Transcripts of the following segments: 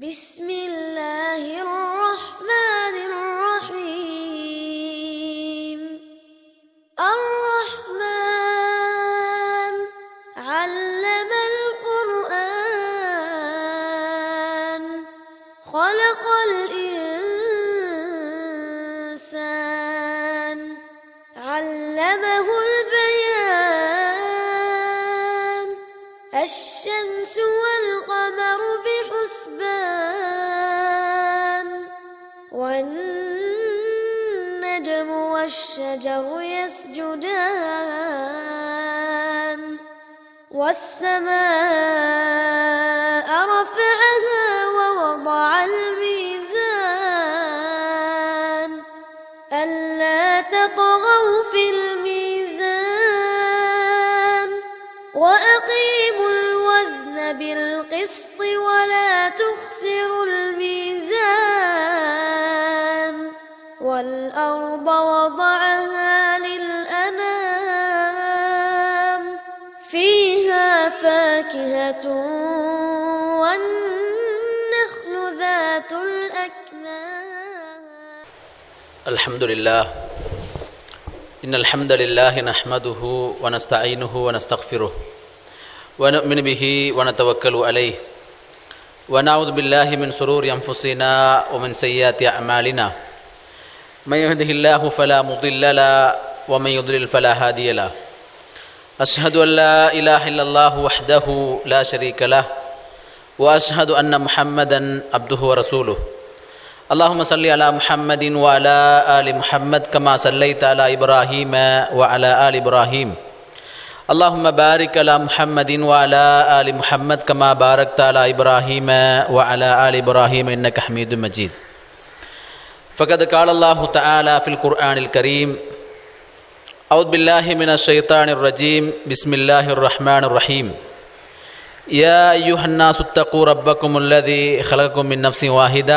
بسم الله الرحمن الرحيم الرحمن علم القرآن خلق الإنسان علمه البيان الشمس والقمر بحسبان والنجم والشجر يسجدان والسماء رفعها ووضع الميزان ألا تطغوا في الميزان وأقيموا الوزن بالقسط ولا تخسروا الميزان والأرض وضعها للأنام فيها فاكهة والنخل ذات الأكمام الحمد لله إن الحمد لله نحمده ونستعينه ونستغفره ونؤمن به ونتوكل عليه ونعوذ بالله من شرور أنفسنا ومن سيئات أعمالنا من يهده الله فلا مضل له ومن يضلل فلا هادي له أشهد أن لا إله إلا الله وحده لا شريك له وأشهد أن محمدا عبده ورسوله اللهم صل على محمد وعلى آل محمد كما صليت على إبراهيم وعلى آل إبراهيم اللهم بارك على محمد وعلى آل محمد كما باركت على إبراهيم وعلى آل إبراهيم إنك حميد مجيد فقد قال الله تعالى في القرآن الكريم أعوذ بالله من الشيطان الرجيم بسم الله الرحمن الرحيم يا أيها الناس اتقوا ربكم الذي خلقكم من نفس واحدة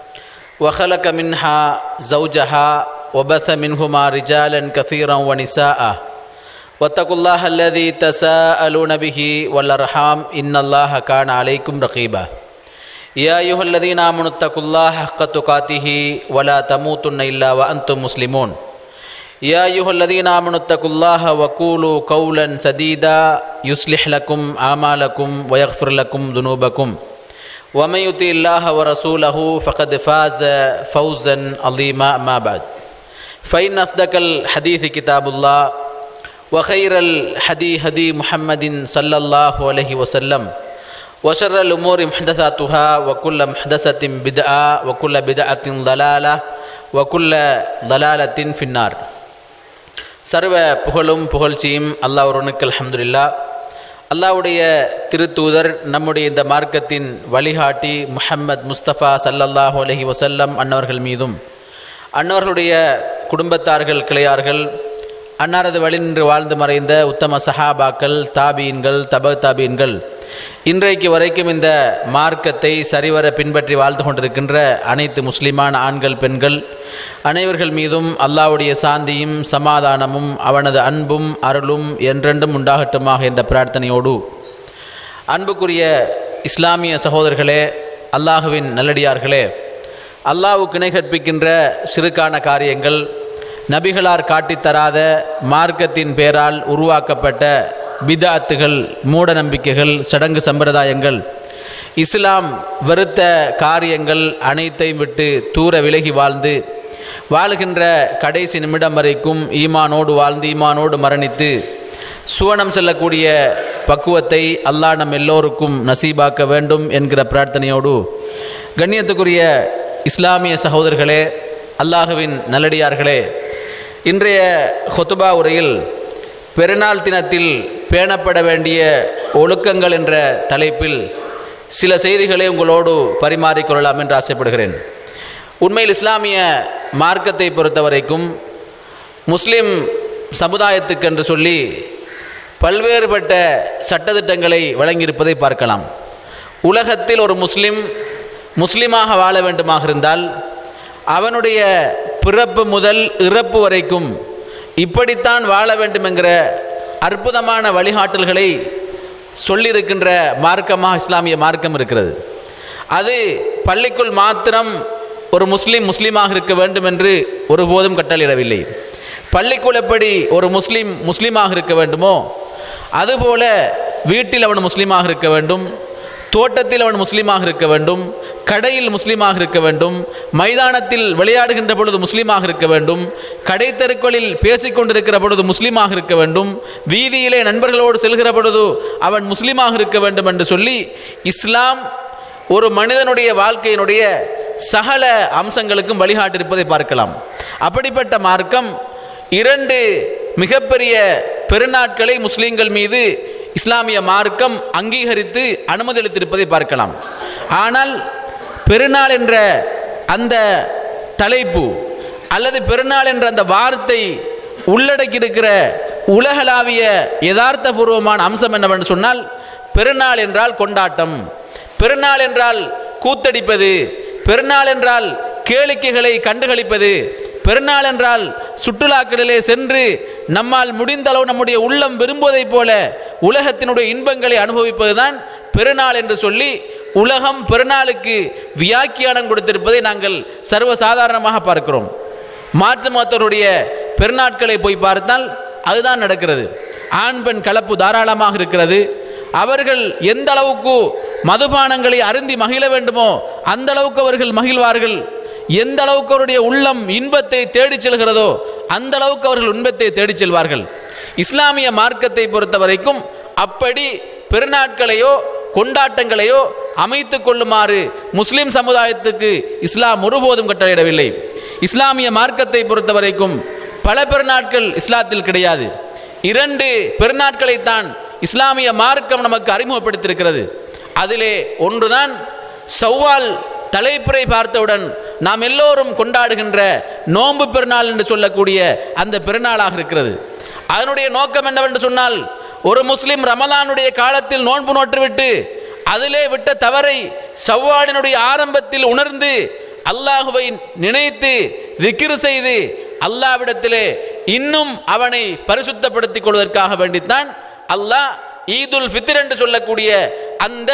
وخلق منها زوجها وبث منهما رجالا كثيرا ونساء واتقوا الله الذي تساءلون به والأرحام إن الله كان عليكم رقيبا يا أيها الذين آمنوا اتقوا الله حق تقاته ولا تموتن إلا وأنتم مسلمون يا أيها الذين آمنوا اتقوا الله وقولوا قولا سديدا يصلح لكم أعمالكم ويغفر لكم ذنوبكم ومن يطع الله ورسوله فقد فاز فوزا عظيما ما بعد فإن أصدق الحديث كتاب الله وخير الحدي هدي محمد صلى الله عليه وسلم وشر الأمور محدثاتها وكل محدثة بدعة وكل بدعة ضلالة وكل ضلالة في النار சர்வ புகழும் புகழ்ச்சியும் அல்லாஹ் ஒருவனுக்கு அல்ஹம்துலில்லா அல்லாஹ்வுடைய திருத்தூதர் நம்முடைய இந்த மார்க்கத்தின் வழிகாட்டி முஹம்மத் முஸ்தபா சல்லல்லாஹு அலைஹி வசல்லம் அன்னவர்கள் மீதும் அன்னவர்களுடைய குடும்பத்தார்கள் கிளையார்கள் அன்னாரது வழி நின்று வாழ்ந்து மறைந்த உத்தம சஹாபாக்கள் தாபீன்கள் தப தாபீன்கள் இன்றைக்கு வரைக்கும் இந்த மார்க்கத்தை சரிவர பின்பற்றி வாழ்ந்து கொண்டிருக்கின்ற அனைத்து முஸ்லிமான ஆண்கள் பெண்கள் அனைவர்கள் மீதும் அல்லாஹ்வுடைய சாந்தியும் சமாதானமும் அவனது அன்பும் அருளும் என்றென்றும் உண்டாகட்டுமாக என்ற பிரார்த்தனையோடு அன்புக்குரிய இஸ்லாமிய சகோதரர்களே அல்லாஹுவின் நல்லடியார்களே அல்லாஹ்வுக்கு இணை கற்பிக்கின்ற சிறுக்கான காரியங்கள் நபிகளார் காட்டித்தராத மார்க்கத்தின் பேரால் உருவாக்கப்பட்ட பிதாத்துகள் மூட நம்பிக்கைகள் சடங்கு சம்பிரதாயங்கள் இஸ்லாம் வெறுத்த காரியங்கள் அனைத்தையும் விட்டு தூர விலகி வாழ்ந்து வாழுகின்ற கடைசி நிமிடம் வரைக்கும் ஈமானோடு வாழ்ந்து ஈமானோடு மரணித்து சுவனம் செல்லக்கூடிய பக்குவத்தை அல்லாஹ் நம் எல்லோருக்கும் நசீபாக்க வேண்டும் என்கிற பிரார்த்தனையோடு கண்ணியத்துக்குரிய இஸ்லாமிய சகோதரர்களே அல்லாஹுவின் நல்லடியார்களே இன்றைய ஹொத்துபா உரையில் பெருநாள் தினத்தில் பேணப்பட வேண்டிய ஒழுக்கங்கள் என்ற தலைப்பில் சில செய்திகளை உங்களோடு பரிமாறிக்கொள்ளலாம் என்று ஆசைப்படுகிறேன் உண்மையில் இஸ்லாமிய மார்க்கத்தை பொறுத்த வரைக்கும் முஸ்லிம் சமுதாயத்துக்கு என்று சொல்லி பல்வேறுபட்ட சட்டத்திட்டங்களை வழங்கியிருப்பதை பார்க்கலாம் உலகத்தில் ஒரு முஸ்லிம் முஸ்லிமாக வாழ வேண்டுமாக இருந்தால் அவனுடைய பிறப்பு முதல் இறப்பு வரைக்கும் இப்படித்தான் வாழ வேண்டும் என்கிற அற்புதமான வழிகாட்டல்களை சொல்லியிருக்கின்ற மார்க்கமாக இஸ்லாமிய மார்க்கம் இருக்கிறது அது பள்ளிக்குள் மாத்திரம் ஒரு முஸ்லீம் முஸ்லீமாக இருக்க வேண்டும் என்று ஒருபோதும் கட்டளையிடவில்லை பள்ளிக்குள் எப்படி ஒரு முஸ்லீம் முஸ்லீமாக இருக்க வேண்டுமோ அதுபோல வீட்டில் அவன் முஸ்லீமாக இருக்க வேண்டும் தோட்டத்தில் அவன் முஸ்லீமாக இருக்க வேண்டும் கடையில் முஸ்லீமாக இருக்க வேண்டும் மைதானத்தில் விளையாடுகின்ற பொழுது முஸ்லீமாக இருக்க வேண்டும் கடை தெருக்களில் பேசிக்கொண்டிருக்கிற பொழுது முஸ்லீமாக இருக்க வேண்டும் வீதியிலே நண்பர்களோடு செல்கிற பொழுது அவன் முஸ்லீமாக இருக்க வேண்டும் என்று சொல்லி இஸ்லாம் ஒரு மனிதனுடைய வாழ்க்கையினுடைய சகல அம்சங்களுக்கும் வழிகாட்டிருப்பதை பார்க்கலாம் அப்படிப்பட்ட மார்க்கம் இரண்டு மிகப்பெரிய பெருநாட்களை முஸ்லீம்கள் மீது இஸ்லாமிய மார்க்கம் அங்கீகரித்து அனுமதி அளித்திருப்பதை பார்க்கலாம் ஆனால் பெருநாள் என்ற அந்த தலைப்பு அல்லது பெருநாள் என்ற அந்த வார்த்தை உள்ளடக்கியிருக்கிற உலகளாவிய யதார்த்தபூர்வமான அம்சம் என்னவென்று சொன்னால் பெருநாள் என்றால் கொண்டாட்டம் பெருநாள் என்றால் கூத்தடிப்பது பெருநாள் என்றால் கேளிக்கைகளை கண்டுகளிப்பது பெருநாள் என்றால் சுற்றுலாக்களிலே சென்று நம்மால் முடிந்த அளவு நம்முடைய உள்ளம் விரும்புவதைப் போல உலகத்தினுடைய இன்பங்களை அனுபவிப்பதுதான் பெருநாள் என்று சொல்லி உலகம் பெருநாளுக்கு வியாக்கியானம் கொடுத்திருப்பதை நாங்கள் சர்வசாதாரணமாக பார்க்கிறோம் மாற்று மதத்தருடைய பெருநாட்களை போய் பார்த்தால் அதுதான் நடக்கிறது ஆண் பெண் கலப்பு தாராளமாக இருக்கிறது அவர்கள் எந்த அளவுக்கு மதுபானங்களை அருந்தி மகிழ வேண்டுமோ அந்த அளவுக்கு அவர்கள் மகிழ்வார்கள் எந்த அளவுக்கு அவருடைய உள்ளம் இன்பத்தை தேடிச் செல்கிறதோ அந்த அளவுக்கு அவர்கள் இன்பத்தை தேடிச் செல்வார்கள் இஸ்லாமிய மார்க்கத்தை பொறுத்த வரைக்கும் அப்படி பெருநாட்களையோ கொண்டாட்டங்களையோ அமைத்துக் கொள்ளுமாறு முஸ்லிம் சமுதாயத்துக்கு இஸ்லாம் ஒருபோதும் கட்டளையிடவில்லை இஸ்லாமிய மார்க்கத்தை பொறுத்த வரைக்கும் பல பெருநாட்கள் இஸ்லாத்தில் கிடையாது இரண்டு பெருநாட்களைத்தான் இஸ்லாமிய மார்க்கம் நமக்கு அறிமுகப்படுத்தியிருக்கிறது அதிலே ஒன்றுதான் சவ்வால் தலைப்புரை பார்த்தவுடன் நாம் எல்லோரும் கொண்டாடுகின்ற நோன்பு பெருநாள் என்று சொல்லக்கூடிய அந்த பெருநாளாக இருக்கிறது அதனுடைய நோக்கம் என்னவென்று சொன்னால் ஒரு முஸ்லிம் ரமலானுடைய காலத்தில் நோன்பு நோற்றுவிட்டு அதிலே விட்ட தவறை சவ்வாலினுடைய ஆரம்பத்தில் உணர்ந்து அல்லாஹுவை நினைத்து திக்ரு செய்து அல்லாவிடத்திலே இன்னும் அவனை பரிசுத்தப்படுத்திக் கொள்வதற்காக வேண்டித்தான் அல்லாஹ் ஈதுல் ஃபித்ர் என்று சொல்லக்கூடிய அந்த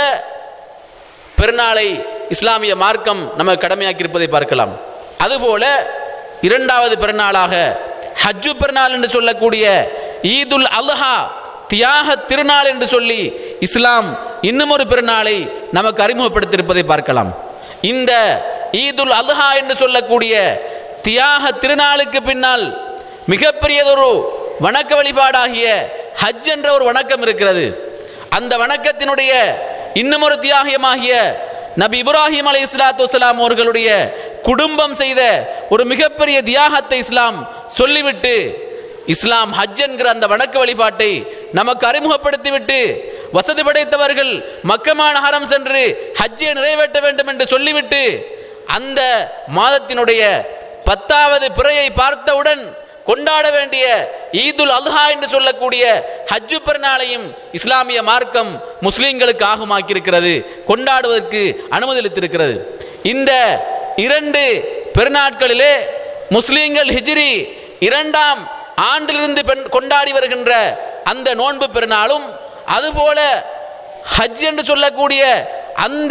பெருநாளை இஸ்லாமிய மார்க்கம் நமக்கு கடமையாக்கியிருப்பதை பார்க்கலாம் அதுபோல இரண்டாவது பெருநாளாக ஹஜ்ஜு பெருநாள் என்று சொல்லக்கூடிய ஈதுல் அல்ஹா தியாக திருநாள் என்று சொல்லி இஸ்லாம் இன்னும் ஒரு பெருநாளை நமக்கு அறிமுகப்படுத்தியிருப்பதை பார்க்கலாம் இந்த ஈதுல் அல்ஹா என்று சொல்லக்கூடிய தியாக திருநாளுக்கு பின்னால் மிகப்பெரியதொரு வணக்க வழிபாடாகிய ஹஜ் என்ற ஒரு வணக்கம் இருக்கிறது அந்த வணக்கத்தினுடைய இன்னும் ஒரு தியாகியமாகிய நபி இப்ராஹிம் அலை இஸ்லாத்து வலாம் அவர்களுடைய குடும்பம் செய்த ஒரு மிகப்பெரிய தியாகத்தை இஸ்லாம் சொல்லிவிட்டு இஸ்லாம் ஹஜ் என்கிற அந்த வணக்க வழிபாட்டை நமக்கு அறிமுகப்படுத்திவிட்டு வசதி படைத்தவர்கள் மக்கமான ஹரம் சென்று ஹஜ்ஜை நிறைவேற்ற வேண்டும் என்று சொல்லிவிட்டு அந்த மாதத்தினுடைய பத்தாவது பிறையை பார்த்தவுடன் கொண்டாட வேண்டிய ஈதுல் அல்ஹா என்று சொல்லக்கூடிய ஹஜ்ஜு பெருநாளையும் இஸ்லாமிய மார்க்கம் முஸ்லீம்களுக்கு ஆகமாக்கியிருக்கிறது கொண்டாடுவதற்கு அனுமதி அளித்திருக்கிறது இந்த இரண்டு பெருநாட்களிலே முஸ்லீம்கள் ஹிஜ்ரி இரண்டாம் ஆண்டிலிருந்து பெண் கொண்டாடி வருகின்ற அந்த நோன்பு பெருநாளும் அதுபோல ஹஜ் என்று சொல்லக்கூடிய அந்த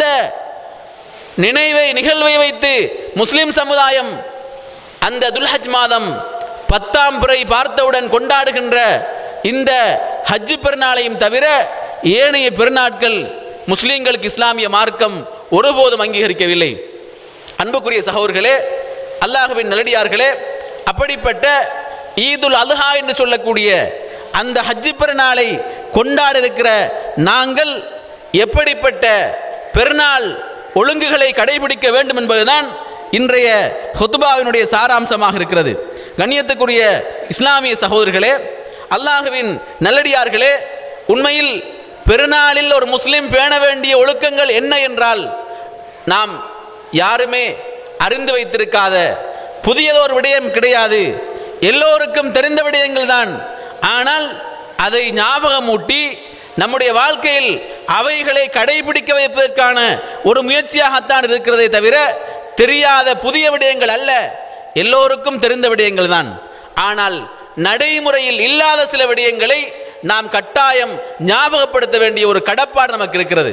நினைவை நிகழ்வை வைத்து முஸ்லிம் சமுதாயம் அந்த துல்ஹஜ் மாதம் பத்தாம் பிறை பார்த்தவுடன் கொண்டாடுகின்ற இந்த ஹஜ் பெருநாளையும் தவிர ஏனைய பெருநாட்கள் முஸ்லீம்களுக்கு இஸ்லாமிய மார்க்கம் ஒருபோதும் அங்கீகரிக்கவில்லை அன்புக்குரிய சகோதர்களே அல்லாஹுவின் நல்லடியார்களே அப்படிப்பட்ட ஈதுல் அல்ஹா என்று சொல்லக்கூடிய அந்த ஹஜ்ஜு பெருநாளை கொண்டாட இருக்கிற நாங்கள் எப்படிப்பட்ட பெருநாள் ஒழுங்குகளை கடைபிடிக்க வேண்டும் என்பதுதான் இன்றைய ஹுத்துபாவினுடைய சாராம்சமாக இருக்கிறது கண்ணியத்துக்குரிய இஸ்லாமிய சகோதரர்களே அல்லாஹுவின் நல்லடியார்களே உண்மையில் பெருநாளில் ஒரு முஸ்லிம் பேண வேண்டிய ஒழுக்கங்கள் என்ன என்றால் நாம் யாருமே அறிந்து வைத்திருக்காத புதியதோர் விடயம் கிடையாது எல்லோருக்கும் தெரிந்த விடயங்கள் தான் ஆனால் அதை ஞாபகமூட்டி நம்முடைய வாழ்க்கையில் அவைகளை கடைபிடிக்க வைப்பதற்கான ஒரு முயற்சியாகத்தான் இருக்கிறதே தவிர தெரியாத புதிய விடயங்கள் அல்ல எல்லோருக்கும் தெரிந்த விடயங்கள் தான் ஆனால் நடைமுறையில் இல்லாத சில விடயங்களை நாம் கட்டாயம் ஞாபகப்படுத்த வேண்டிய ஒரு கடப்பாடு நமக்கு இருக்கிறது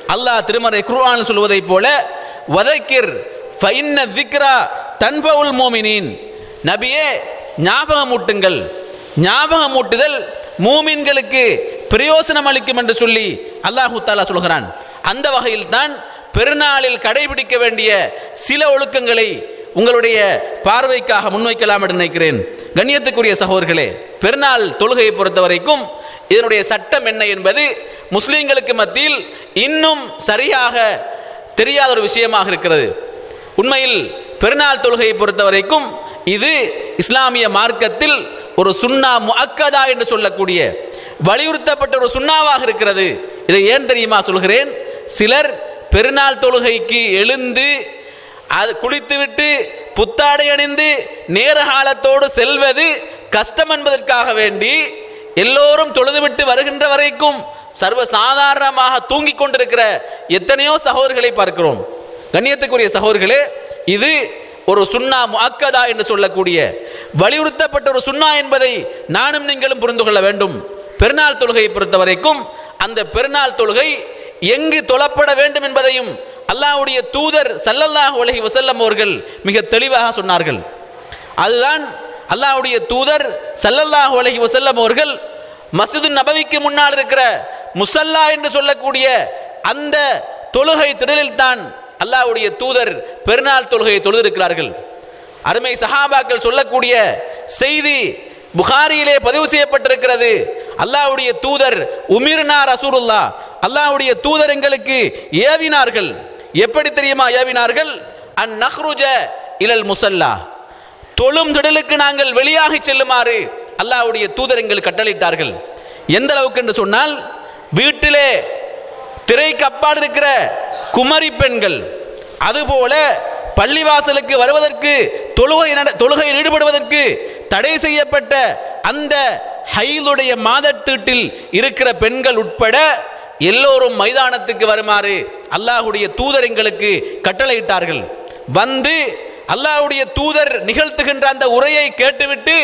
அல்லாஹ் திருமறை குர்ஆனில் சொல்வதைப் போல வதக்கிர் ஃபைன்ன திக்ரா தன்ஃபவுல் மோமினின் நபியே ஞாபகமூட்டுங்கள் ஞாபகமூட்டுதல் மூமின்களுக்கு பிரயோசனம் அளிக்கும் என்று சொல்லி அல்லாஹு தாலா சொல்கிறான் அந்த வகையில் தான் பெருநாளில் கடைபிடிக்க வேண்டிய சில ஒழுக்கங்களை உங்களுடைய பார்வைக்காக முன்வைக்கலாம் என்று நினைக்கிறேன் கண்ணியத்துக்குரிய சகோதரர்களே பெருநாள் தொழுகையை பொறுத்த வரைக்கும் இதனுடைய சட்டம் என்ன என்பது முஸ்லிம்களுக்கு மத்தியில் இன்னும் சரியாக தெரியாத ஒரு விஷயமாக இருக்கிறது உண்மையில் பெருநாள் தொழுகையை பொறுத்த வரைக்கும் இது இஸ்லாமிய மார்க்கத்தில் ஒரு சுன்னா முஅக்கதா என்று சொல்லக்கூடிய வலியுறுத்தப்பட்ட ஒரு சுண்ணாவாக இருக்கிறது இதை ஏன் தெரியுமா சொல்கிறேன் சிலர் பெருநாள் தொழுகைக்கு எழுந்து அது குளித்துவிட்டு புத்தாடை அணிந்து நேர காலத்தோடு செல்வது கஷ்டம் என்பதற்காக வேண்டி எல்லோரும் தொழுதுவிட்டு வருகின்ற வரைக்கும் சர்வ சாதாரணமாக தூங்கிக் கொண்டிருக்கிற எத்தனையோ சகோதரர்களை பார்க்கிறோம் கண்ணியத்துக்குரிய சகோதரர்களே இது ஒரு சுன்னா முஅக்கதா என்று சொல்லக்கூடிய வலியுறுத்தப்பட்ட ஒரு சுன்னா என்பதை நானும் நீங்களும் புரிந்து கொள்ள வேண்டும் பெருநாள் தொழுகையை பொறுத்த வரைக்கும் அந்த பெருநாள் தொழுகை எங்கு தொழப்பட வேண்டும் என்பதையும் அல்லாஹ்வுடைய தூதர் ஸல்லல்லாஹு அலைஹி வஸல்லம் அவர்கள் மிக தெளிவாக சொன்னார்கள் அதுதான் அல்லாஹ்வுடைய தூதர் ஸல்லல்லாஹு அலைஹி வஸல்லம் அவர்கள் மஸ்ஜிது நபவிக்கு முன்னால் இருக்கிற முசல்லா என்று சொல்லக்கூடிய அந்த தொழுகை திடலில் தான் அல்லாஹ்வுடைய தூதர் பெருநாள் தொழுகையை தொழுதிருக்கிறார்கள் அருமை சஹாபாக்கள் சொல்லக்கூடிய செய்தி புகாரியிலே பதிவு செய்யப்பட்டிருக்கிறது அல்லாஹ்வுடைய தூதர் உமிர்னா ரசூலுல்லா அல்லாஹ்வுடைய தூதர் எங்களுக்கு ஏவினார்கள் எப்படி தெரியுமா ஏவினார்கள் அன் நஹ்ருஜ இலல் முசல்லா தொழும் திடலுக்கு நாங்கள் வெளியாகி செல்லுமாறு அல்லாஹ்வுடைய தூதர் எங்களுக்கு கட்டளையிட்டார்கள் எந்த அளவுக்கு என்று சொன்னால் வீட்டிலே திரைக்கு அப்பால் இருக்கிற குமரி பெண்கள் அதுபோல பள்ளிவாசலுக்கு வருவதற்கு தொழுகை நட தொழுகையில் ஈடுபடுவதற்கு தடை செய்யப்பட்ட அந்த ஹைலுடைய மாதத்தீட்டில் இருக்கிற பெண்கள் உட்பட எல்லோரும் மைதானத்துக்கு வருமாறு அல்லாஹுடைய தூதர் எங்களுக்கு கட்டளையிட்டார்கள் வந்து அல்லாஹ்வுடைய தூதர் நிகழ்த்துகின்ற அந்த உரையை கேட்டுவிட்டு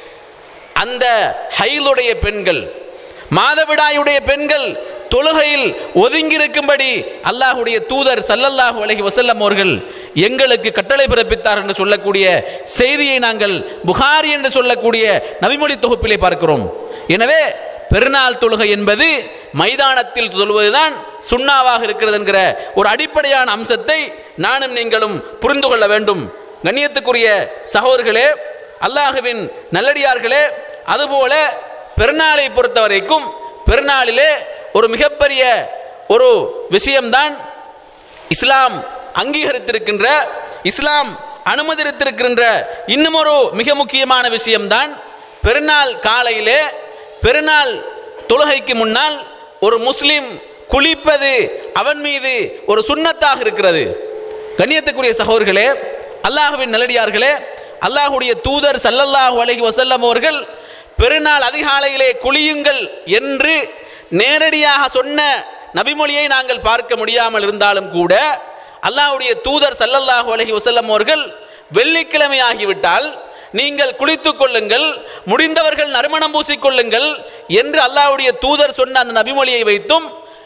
அந்த ஹைலுடைய பெண்கள் மாதவிடாயுடைய பெண்கள் தொழுகையில் ஒதுங்கியிருக்கும்படி அல்லாஹுடைய தூதர் சல்லல்லாஹு அலைஹி வஸல்லம் அவர்கள் எங்களுக்கு கட்டளை பிறப்பித்தார் என்று சொல்லக்கூடிய செய்தியை நாங்கள் புகாரி என்று சொல்லக்கூடிய நபிமொழி தொகுப்பிலே பார்க்கிறோம் எனவே பெருநாள் தொழுகை என்பது மைதானத்தில் தொழுவதுதான் சுண்ணாவாக இருக்கிறது என்கிற ஒரு அடிப்படையான அம்சத்தை நானும் நீங்களும் புரிந்து கொள்ள வேண்டும் கண்ணியத்துக்குரிய சகோதரர்களே அல்லாஹுவின் நல்லடியார்களே அதுபோல பெருநாளை பொறுத்த வரைக்கும் பெருநாளிலே ஒரு மிகப்பெரிய ஒரு விஷயம்தான் இஸ்லாம் அங்கீகரித்திருக்கின்ற இஸ்லாம் அனுமதித்திருக்கின்ற இன்னும் ஒரு மிக முக்கியமான விஷயம்தான் பெருநாள் காலையிலே பெருநாள் தொழுகைக்கு முன்னால் ஒரு முஸ்லிம் குளிப்பது அவன் மீது ஒரு சுண்ணத்தாக இருக்கிறது கண்ணியத்துக்குரிய சகோதரர்களே அல்லாஹுவின் நல்லடியார்களே அல்லாஹுடைய தூதர் சல்லல்லாஹு அலைஹி வஸல்லம் அவர்கள் பெருநாள் அதிகாலையிலே குளியுங்கள் என்று நேரடியாக சொன்ன நபிமொழியை நாங்கள் பார்க்க முடியாமல் இருந்தாலும் கூட அல்லாஹ்வுடைய தூதர் சல்லல்லாஹு அலைஹி வஸல்லம் அவர்கள் வெள்ளிக்கிழமை ஆகிவிட்டால் நீங்கள் குளித்துக் கொள்ளுங்கள் முடிந்தவர்கள் நறுமணம் பூசிக்கொள்ளுங்கள் என்று அல்லாஹ்வுடைய தூதர் சொன்ன அந்த நபிமொழியை வைத்தும்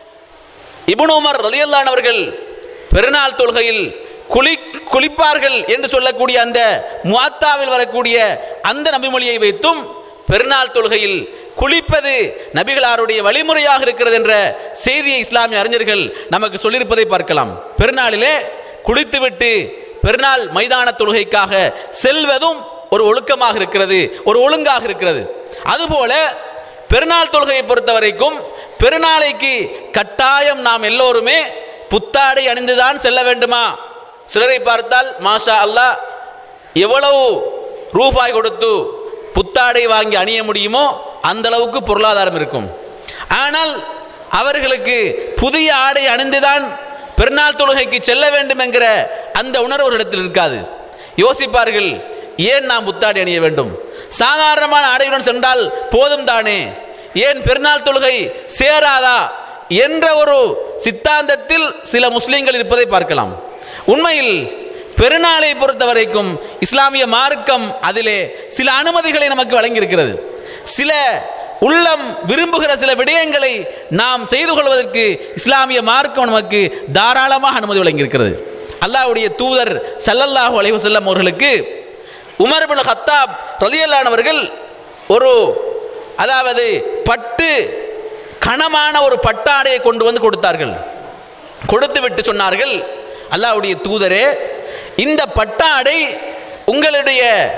இப்னு உமர் ரலியல்லான் அவர்கள் பெருநாள் தொழுகையில் குளி குளிப்பார்கள் என்று சொல்லக்கூடிய அந்த முவாத்தாவில் வரக்கூடிய அந்த நபிமொழியை வைத்தும் பெருநாள் தொழுகையில் குளிப்பது நபிகளாருடைய வழிமுறையாக இருக்கிறது என்ற செய்தியை இஸ்லாமிய அறிஞர்கள் நமக்கு சொல்லியிருப்பதை பார்க்கலாம் பெருநாளிலே குளித்துவிட்டு பெருநாள் மைதான தொழுகைக்காக செல்வதும் ஒரு ஒழுக்கமாக இருக்கிறது ஒரு ஒழுங்காக இருக்கிறது அதுபோல பெருநாள் தொழுகையை பொறுத்த வரைக்கும் பெருநாளைக்கு கட்டாயம் நாம் எல்லோருமே புத்தாடை அணிந்துதான் செல்ல வேண்டுமா சிலரை பார்த்தால் மாஷா அல்லாஹ் எவ்வளவு ரூபாய் கொடுத்து புத்தாடை வாங்கி அணிய முடியுமோ அந்த அளவுக்கு பொருளாதாரம் இருக்கும் ஆனால் அவர்களுக்கு புதிய ஆடை அணிந்துதான் பெருநாள் தொழுகைக்கு செல்ல வேண்டும் என்கிற அந்த உணர்வு ஒரு இடத்தில் இருக்காது யோசிப்பார்கள் ஏன் நாம் புத்தாடை அணிய வேண்டும் சாதாரணமான ஆடையுடன் சென்றால் போதும் தானே ஏன் பெருநாள் தொழுகை சேராதா என்ற ஒரு சித்தாந்தத்தில் சில முஸ்லிம்கள் இருப்பதை பார்க்கலாம் உண்மையில் பெருநாளை பொறுத்த வரைக்கும் இஸ்லாமிய மார்க்கம் அதிலே சில அனுமதிகளை நமக்கு வழங்கியிருக்கிறது சில உள்ளம் விரும்புகிற சில விடயங்களை நாம் செய்து கொள்வதற்கு இஸ்லாமிய மார்க்கம் நமக்கு தாராளமாக அனுமதி வழங்கியிருக்கிறது அல்லாஹ்வுடைய தூதர் ஸல்லல்லாஹு அலைஹி வஸல்லம் அவர்களுக்கு உமர் பின் ஹத்தாப் ரலியல்லானவர்கள் ஒரு அதாவது பட்டு கனமான ஒரு பட்டாடையை கொண்டு வந்து கொடுத்தார்கள் கொடுத்து விட்டு சொன்னார்கள் அல்லாஹ்வுடைய தூதரே இந்த பட்டாடை உங்களுடைய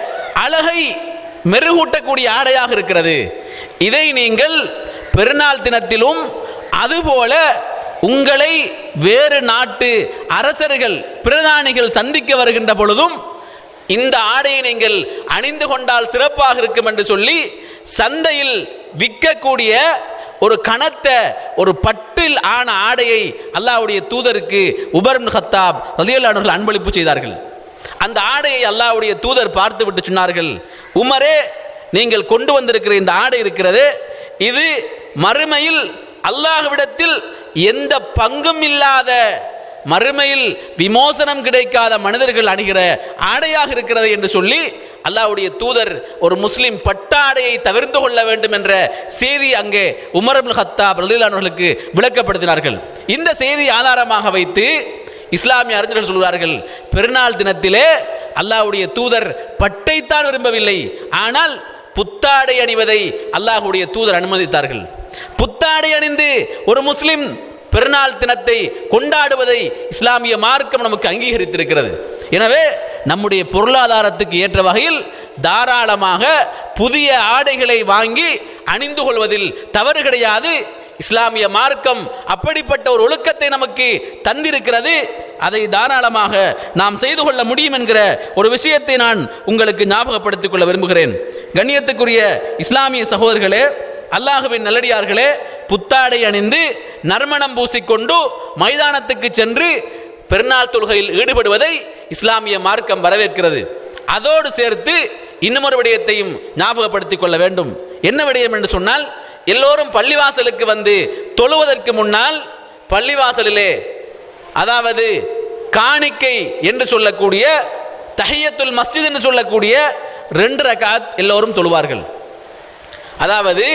அழகை மெருகூட்டக்கூடிய ஆடையாக இருக்கிறது இதை நீங்கள் பெருநாள் தினத்திலும் அதுபோல உங்களை வேறு நாட்டு அரசர்கள் பிரதானிகள் சந்திக்க வருகின்ற பொழுதும் இந்த ஆடையை நீங்கள் அணிந்து கொண்டால் சிறப்பாக இருக்கும் என்று சொல்லி சந்தையில் விற்கக்கூடிய ஒரு கனத்த ஒரு பட்டில் ஆன ஆடையை அல்லாஹ்வுடைய தூதருக்கு உபர் இப்னு கத்தாப் ரலியல்லாஹு அன்பளிப்பு செய்தார்கள் அந்த ஆடையை அல்லாஹ்வுடைய தூதர் பார்த்து விட்டு சொன்னார்கள் உமரே நீங்கள் கொண்டு வந்திருக்கிற இந்த ஆடை இருக்கிறது இது மறுமையில் அல்லாஹ்விடத்தில் எந்த பங்கும் இல்லாத மறுமையில் விமோசனம் கிடைக்காத மனிதர்கள் அணிகிற ஆடையாக இருக்கிறது என்று சொல்லி அல்லாஹ்வுடைய தூதர் ஒரு முஸ்லிம் பட்டாடையை தவிர்த்து கொள்ள வேண்டும் என்ற செய்தி அங்கே உமர் இப்னு கத்தாப் ரலியல்லாஹுக்கு விளக்கப்படுத்தினார்கள் இந்த செய்தி ஆதாரமாக வைத்து இஸ்லாமிய அறிஞர்கள் சொல்கிறார்கள் பெருநாள் தினத்திலே அல்லாஹ்வுடைய தூதர் பட்டைத்தான் விரும்பவில்லை ஆனால் புத்தாடை அணிவதை அல்லாஹ்வுடைய தூதர் அனுமதித்தார்கள் புத்தாடை அணிந்து ஒரு முஸ்லிம் பெருநாள் தினத்தை கொண்டாடுவதை இஸ்லாமிய மார்க்கம் நமக்கு அங்கீகரித்திருக்கிறது எனவே நம்முடைய பொருளாதாரத்துக்கு ஏற்ற வகையில் தாராளமாக புதிய ஆடைகளை வாங்கி அணிந்து கொள்வதில் தவறு கிடையாது இஸ்லாமிய மார்க்கம் அப்படிப்பட்ட ஒரு ஒழுக்கத்தை நமக்கு தந்திருக்கிறது அதை தாராளமாக நாம் செய்து கொள்ள முடியும் என்கிற ஒரு விஷயத்தை நான் உங்களுக்கு ஞாபகப்படுத்திக் கொள்ள விரும்புகிறேன் கண்ணியத்துக்குரிய இஸ்லாமிய சகோதரர்களே அல்லாஹுவின் நல்லடியார்களே புத்தாடை அணிந்து நறுமணம் பூசிக்கொண்டு மைதானத்துக்கு சென்று பெருநாள் தொழுகையில் ஈடுபடுவதை இஸ்லாமிய மார்க்கம் வரவேற்கிறது அதோடு சேர்த்து இன்னுமொரு விடயத்தையும் ஞாபகப்படுத்திக் கொள்ள வேண்டும் என்ன விடயம் என்று சொன்னால் எல்லோரும் பள்ளிவாசலுக்கு வந்து தொழுவதற்கு முன்னால் பள்ளிவாசலிலே அதாவது காணிக்கை என்று சொல்லக்கூடிய தஹியத்துல் மஸ்ஜித் என்று சொல்லக்கூடிய ரெண்டு ரகாத் எல்லோரும் தொழுவார்கள் அதாவது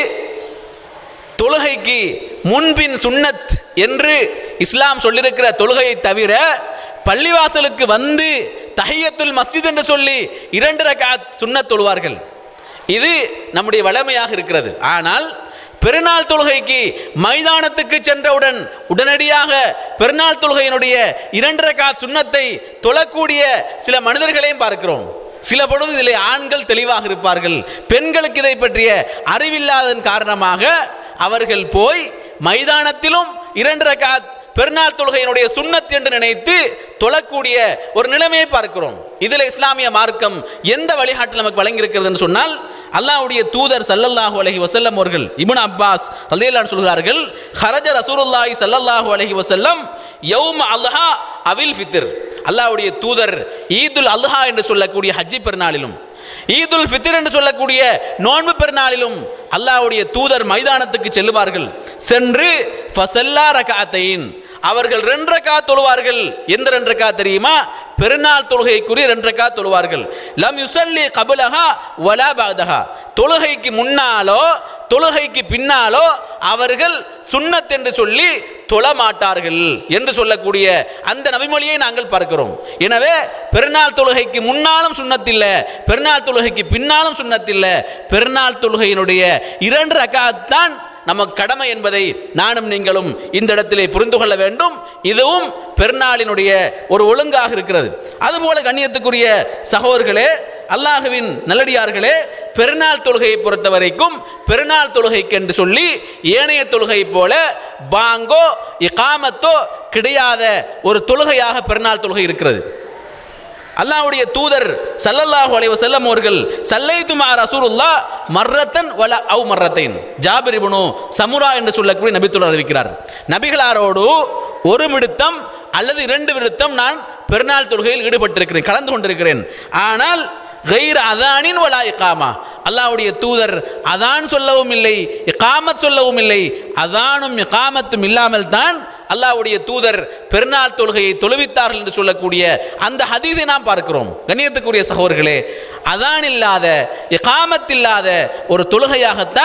தொழுகைக்கு முன்பின் சுன்னத் என்று இஸ்லாம் சொல்லியிருக்கிற தொழுகையை தவிர பள்ளிவாசலுக்கு வந்து தஹியத்துல் மஸ்ஜித் என்று சொல்லி இரண்டு ரகாத் சுன்னத் தொழுவார்கள் இது நம்முடைய வளமையாக இருக்கிறது ஆனால் பெருநாள் தொழுகைக்கு மைதானத்துக்கு சென்றவுடன் உடனடியாக பெருநாள் தொழுகையினுடைய இரண்டு ரகாத் சுன்னத்தை தொழக்கூடிய சில மனிதர்களையும் பார்க்கிறோம் சில பொழுது இதிலே ஆண்கள் தெளிவாக இருப்பார்கள் பெண்களுக்கு இதை பற்றிய அறிவில்லாததன் காரணமாக அவர்கள் போய் மைதானத்திலும் இரண்டு ரகாத் பெருநாள் தொழுகையினுடைய சுன்னத் என்று நினைத்து தொழக்கூடிய ஒரு நிலைமையை பார்க்கிறோம் இதில் இஸ்லாமிய மார்க்கம் எந்த வழிகாட்டில் நமக்கு வழங்கியிருக்கிறது சொன்னால் அல்லாஹ்வுடைய தூதர் சல்லல்லாஹு அலைஹி வஸல்லம் அவர்கள் இப்னு அப்பாஸ் ரலியல்லாஹு சொல்கிறார்கள் ஹரஜ ரசூலுல்லாஹி ஸல்லல்லாஹு அலைஹி வஸல்லம் யௌம் அல்ஹா அவில் ஃபித்ர் அல்லாஹ்வுடைய தூதர் ஈதுல் அல்ஹா என்று சொல்லக்கூடிய ஹஜ்ஜி பெருநாளிலும் ஈதுல் ஃபித்ர் என்று சொல்லக்கூடிய நோன்பு பெருநாளிலும் அல்லாஹ்வுடைய தூதர் மைதானத்துக்கு செல்லுவார்கள் சென்று ஃபசல்லா ரகாத்தைன் அவர்கள் ரெண்டு ரக்கா தொழுவார்கள் எந்த ரெண்டு ரக்கா தெரியுமா பெருநாள் தொழுகைக்குரிய ரெண்டு ரக்கா தொழுவார்கள் லம் யுசல்லி கபுலஹா வலா பாதஹா தொழுகைக்கு முன்னாலோ தொழுகைக்கு பின்னாலோ அவர்கள் சுன்னத் என்று சொல்லி தொழ மாட்டார்கள் என்று சொல்லக்கூடிய அந்த நபிமொழியை நாங்கள் பார்க்கிறோம் எனவே பெருநாள் தொழுகைக்கு முன்னாலும் சுண்ணத்தில்ல பெருநாள் தொழுகைக்கு பின்னாலும் சுண்ணத்தில்ல பெருநாள் தொழுகையினுடைய இரண்டு ரக்காத் தான் நமக்கு கடமை என்பதை நானும் நீங்களும் இந்த இடத்திலே புரிந்து கொள்ள வேண்டும் இதுவும் பெருநாளினுடைய ஒரு ஒழுங்காக இருக்கிறது அதுபோல கண்ணியத்துக்குரிய சகோதரர்களே அல்லாஹுவின் நல்லடியார்களே பெருநாள் தொழுகையை பொறுத்த வரைக்கும் பெருநாள் தொழுகைக்கு என்று சொல்லி ஏனைய தொழுகை போல பாங்கோ இகாமத்தோ கிடையாத ஒரு தொழுகையாக பெருநாள் தொழுகை இருக்கிறது அல்லாஹ்வுடைய தூதர் சல்லல்லாஹு அலைஹி வஸல்லம் அவர்கள் சல்லைத்து மா ரசூலுல்லாஹ் மர்ரத்தன் வல அவ் மர்ரத்தைன் ஜாபிர் இப்னு சமுரா என்று சொல்லக்கூடிய நபித்துல்லா அறிவிக்கிறார் நபிகளாரோடு ஒரு விடுத்தம் அல்லது இரண்டு விடுத்தம் நான் பெருநாள் தொழுகையில் ஈடுபட்டிருக்கிறேன் கலந்து கொண்டிருக்கிறேன் ஆனால் கைர் அதானின் வலா இகாமா அல்லாஹ்வுடைய தூதர் அதான் சொல்லவும் இல்லை இகாமத் சொல்லவும் இல்லை அதானும் இகாமத்தும் இல்லாமல் தான் அல்லாஹ்வுடைய தூதர் பெருநாள் தொழுகையை தொழுவித்தார்கள் என்று சொல்லக்கூடிய அந்த ஹதீதை நாம் பார்க்கிறோம் கண்ணியத்துக்குரிய சகோதரர்களே அதான் இல்லாத இகாமத் இல்லாத ஒரு தொழுகையாகத்தான்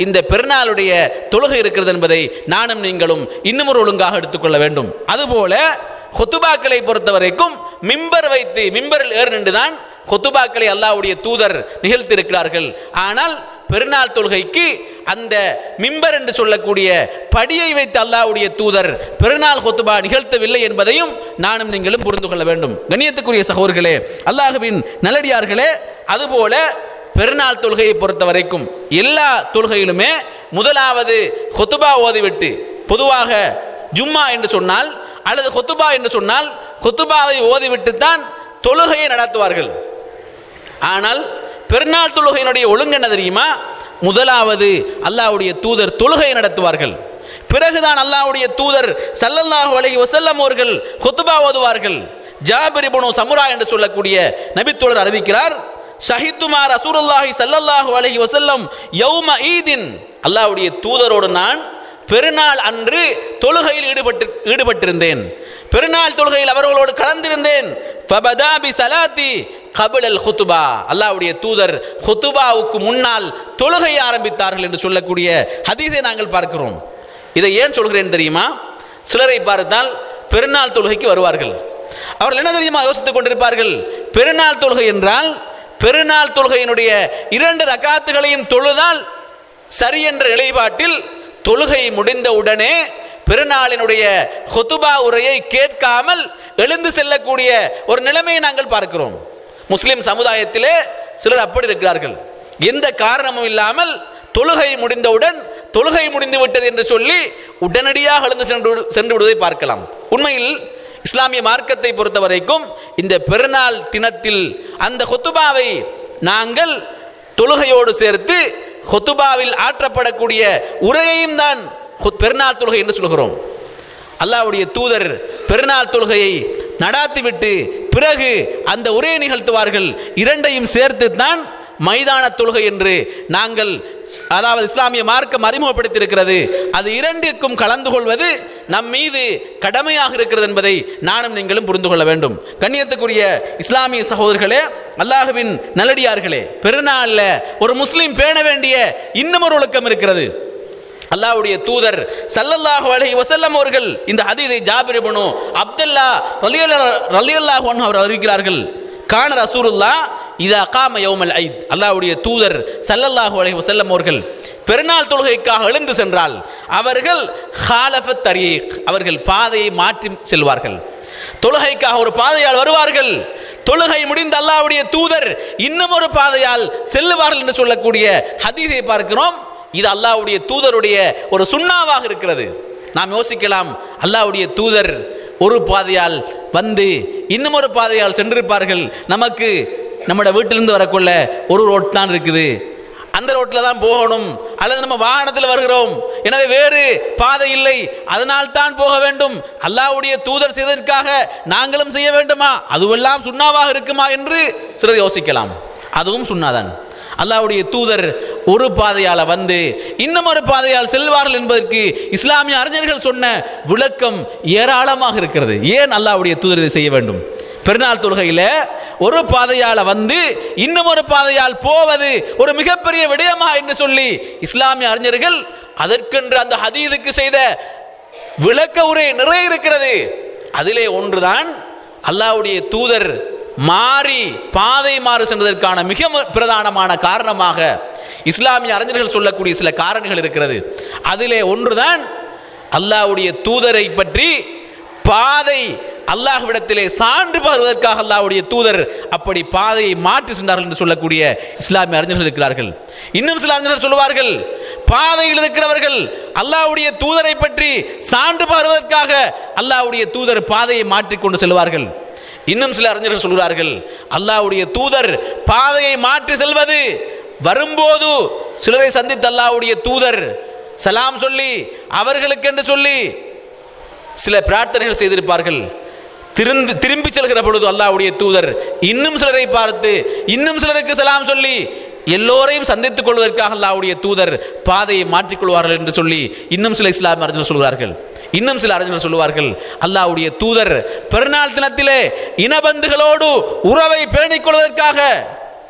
இந்த பெருநாளுடைய தொழுகை இருக்கிறது என்பதை நானும் நீங்களும் இன்னும் ஒரு ஒழுங்காக எடுத்துக்கொள்ள வேண்டும் அதுபோல கொத்துபாக்களை பொறுத்த வரைக்கும் மிம்பர் வைத்து மிம்பரில் ஏறு நின்றுதான் கொத்துபாக்களை அல்லாஹ்வுடைய தூதர் நிகழ்த்தியிருக்கிறார்கள் ஆனால் பெருநாள் தொழுகைக்கு அந்த மிம்பர் என்று சொல்லக்கூடிய படியை வைத்து அல்லாஹ்வுடைய தூதர் பெருநாள் கொத்துபா நிகழ்த்தவில்லை என்பதையும் நானும் நீங்களும் புரிந்து கொள்ள வேண்டும் கண்ணியத்துக்குரிய சகோதரர்களே அல்லாஹுவின் நல்லடியார்களே அதுபோல பெருநாள் தொழுகையை பொறுத்த வரைக்கும் எல்லா தொழுகையிலுமே முதலாவது கொத்துபா ஓதிவிட்டு பொதுவாக ஜும்மா என்று சொன்னால் அல்லது கொத்துபா என்று சொன்னால் கொத்துபாவை ஓதிவிட்டு தான் தொழுகையை நடத்துவார்கள் ஆனால் பெருநாள் தொழுகையினுடைய ஒழுங்கு என்ன தெரியுமா முதலாவது அல்லாஹ்வுடைய தூதர் தொழுகையை நடத்துவார்கள் பிறகுதான் அல்லாஹ்வுடைய தூதர் சல்லல்லாஹு அலைஹி வஸல்லம் அவர்கள் குத்துபா ஓதுவார்கள் ஜாபிர் இப்னு சமுரா என்று சொல்லக்கூடிய நபித்தோழர் அறிவிக்கிறார் ஷஹித்துமா ரசூலுல்லாஹி ஸல்லல்லாஹு அலைஹி வஸல்லம் யௌம ஈதின் அல்லாஹ்வுடைய தூதரோடு நான் பெருநாள் அன்று தொழுகையில் ஈடுபட்டு ஈடுபட்டிருந்தேன் பெருநாள் தொழுகையில் அவர்களோடு கலந்திருந்தேன் ஃபபதா பி சலாத்தி கபில் அல் ஹுத்துபா அல்லாஹ்வுடைய தூதர் ஹுத்துபாவுக்கு முன்னால் தொழுகை ஆரம்பித்தார்கள் என்று சொல்லக்கூடிய ஹதீஸை நாங்கள் பார்க்கிறோம் இதை ஏன் சொல்கிறேன் தெரியுமா சிலரை பார்த்தால் பெருநாள் தொழுகைக்கு வருவார்கள் அவர்கள் என்ன தெரியுமா யோசித்துக் கொண்டிருப்பார்கள் பெருநாள் தொழுகை என்றால் பெருநாள் தொழுகையினுடைய இரண்டு ரகாத்துகளையும் தொழுதால் சரி என்ற நிலைப்பாட்டில் தொழுகை முடிந்த உடனே பெருநாளினுடைய ஹொத்துபா உரையை கேட்காமல் எழுந்து செல்லக்கூடிய ஒரு நிலைமையை நாங்கள் பார்க்கிறோம் முஸ்லிம் சமுதாயத்திலே சிலர் அப்படி இருக்கிறார்கள் எந்த காரணமும் இல்லாமல் தொழுகை முடிந்தவுடன் தொழுகை முடிந்து விட்டது என்று சொல்லி உடனடியாக எழுந்து சென்று விடு- சென்று விடுவதை பார்க்கலாம் உண்மையில் இஸ்லாமிய மார்க்கத்தை பொறுத்த வரைக்கும் இந்த பெருநாள் தினத்தில் அந்த ஹொத்துபாவை நாங்கள் தொழுகையோடு சேர்த்து ஹொத்துபாவில் ஆற்றப்படக்கூடிய உரையையும் தான் ஹொ- பெருநாள் தொழுகை என்று சொல்கிறோம் அல்லாஹ்வுடைய தூதர் பெருநாள் தொழுகையை நடாத்திவிட்டு பிறகு அந்த உரையை நிகழ்த்துவார்கள் இரண்டையும் சேர்த்து தான் மைதான தொழுகை என்று நாங்கள் அதாவது இஸ்லாமிய மார்க்கம் அறிமுகப்படுத்தியிருக்கிறது அது இரண்டிற்கும் கலந்து கொள்வது நம் மீது கடமையாக இருக்கிறது என்பதை நானும் நீங்களும் புரிந்து கொள்ள வேண்டும் கண்ணியத்துக்குரிய இஸ்லாமிய சகோதரர்களே அல்லாஹுவின் நல்லடியார்களே பெருநாளில் ஒரு முஸ்லீம் பேண வேண்டிய இன்னும் ஒரு ஒழுக்கம் இருக்கிறது அல்லாஹ்வுடைய தூதர் சல்லல்லாஹு அலைஹி வஸல்லம் அவர்கள் இந்த ஹதீதை ஜாபிர் இப்னு அப்துல்லா ரலியல்லாஹு ரலியல்லாஹு அன்ஹு அவர் அறிவிக்கிறார்கள் கான ரசூலுல்லா இதா காம யௌமல் ஐத் அல்லாஹ்வுடைய தூதர் சல்லல்லாஹு அலைஹி வஸல்லம் அவர்கள் பெருநாள் தொழுகைக்காக எழுந்து சென்றால் அவர்கள் ஹாலஃபத் தரீக் அவர்கள் பாதையை மாற்றி செல்வார்கள் தொழுகைக்காக ஒரு பாதையால் வருவார்கள் தொழுகை முடிந்த அல்லாஹ்வுடைய தூதர் இன்னும் ஒரு பாதையால் செல்லுவார்கள் என்று சொல்லக்கூடிய ஹதீஸை பார்க்கிறோம் இது அல்லாஹ்வுடைய தூதருடைய ஒரு சுண்ணாவாக இருக்கிறது நாம் யோசிக்கலாம் அல்லாஹ்வுடைய தூதர் ஒரு பாதையால் வந்து இன்னும் ஒரு பாதையால் சென்றிருப்பார்கள் நமக்கு நம்மளோட வீட்டிலிருந்து வரக்குள்ள ஒரு ரோட் தான் இருக்குது அந்த ரோட்டில் தான் போகணும் அல்லது நம்ம வாகனத்தில் வருகிறோம் எனவே வேறு பாதை இல்லை அதனால் தான் போக வேண்டும் அல்லாஹ்வுடைய தூதர் செய்ததற்காக நாங்களும் செய்ய வேண்டுமா அதுவெல்லாம் சுண்ணாவாக இருக்குமா என்று சிலர் யோசிக்கலாம் அதுவும் சுண்ணாதான் அல்லாஹ்வுடைய தூதர் ஒரு பாதையால் வந்து இன்னும் ஒரு பாதையால் செல்வார்கள் என்பதற்கு இஸ்லாமிய அறிஞர்கள் சொன்ன விளக்கம் ஏராளமாக இருக்கிறது ஏன் அல்லாஹ்வுடைய தூதர் இதை செய்ய வேண்டும் பெருநாள் தொழுகையில் ஒரு பாதையால் வந்து இன்னும் ஒரு பாதையால் போவது ஒரு மிகப்பெரிய விடயமா என்று சொல்லி இஸ்லாமிய அறிஞர்கள் அதற்கென்று அந்த ஹதீதுக்கு செய்த விளக்க உரை நிறைய இருக்கிறது அதிலே ஒன்றுதான் அல்லாஹ்வுடைய தூதர் மாறி பாதை மாறு சென்றதற்கான மிக மு- பிரதானமான காரணமாக இஸ்லாமிய அறிஞர்கள் சொல்லக்கூடிய சில காரணங்கள் இருக்கிறது அதிலே ஒன்றுதான் அல்லாஹ்வுடைய தூதரை பற்றி பாதை அல்லாஹ்விடத்திலே சான்று பெறுவதற்காக அல்லாஹ்வுடைய தூதர் அப்படி பாதையை மாற்றி சென்றார்கள் என்று சொல்லக்கூடிய இஸ்லாமிய அறிஞர்கள் இருக்கிறார்கள் இன்னும் சில அறிஞர்கள் சொல்லுவார்கள் பாதையில் இருக்கிறவர்கள் அல்லாஹ்வுடைய தூதரை பற்றி சான்று பெறுவதற்காக அல்லாஹ்வுடைய தூதர் பாதையை மாற்றிக்கொண்டு செல்வார்கள் இன்னும் சில அறிஞர்கள் சொல்கிறார்கள் அல்லாஹ்வுடைய தூதர் பாதையை மாற்றி செல்வது வரும்போது சிலரை சந்தித்த அல்லாஹ்வுடைய தூதர் சலாம் சொல்லி அவர்களுக்கென்று சொல்லி சில பிரார்த்தனைகள் செய்திருப்பார்கள் திருந்து திரும்பி செல்கிற பொழுது அல்லாஹ்வுடைய தூதர் இன்னும் சிலரை பார்த்து இன்னும் சிலருக்கு சலாம் சொல்லி எல்லோரையும் சந்தித்துக் கொள்வதற்காக அல்லாஹ்வுடைய தூதர் பாதையை மாற்றிக்கொள்வார்கள் என்று சொல்லி இன்னும் சில இஸ்லாமிய அறிஞர்கள் சொல்கிறார்கள் இன்னும் சில அறிஞர்கள் சொல்லுவார்கள் அல்லாஹ்வுடைய தூதர் பெருநாள் தினத்திலே இனபந்துகளோடு உறவை பேணிக் கொள்வதற்காக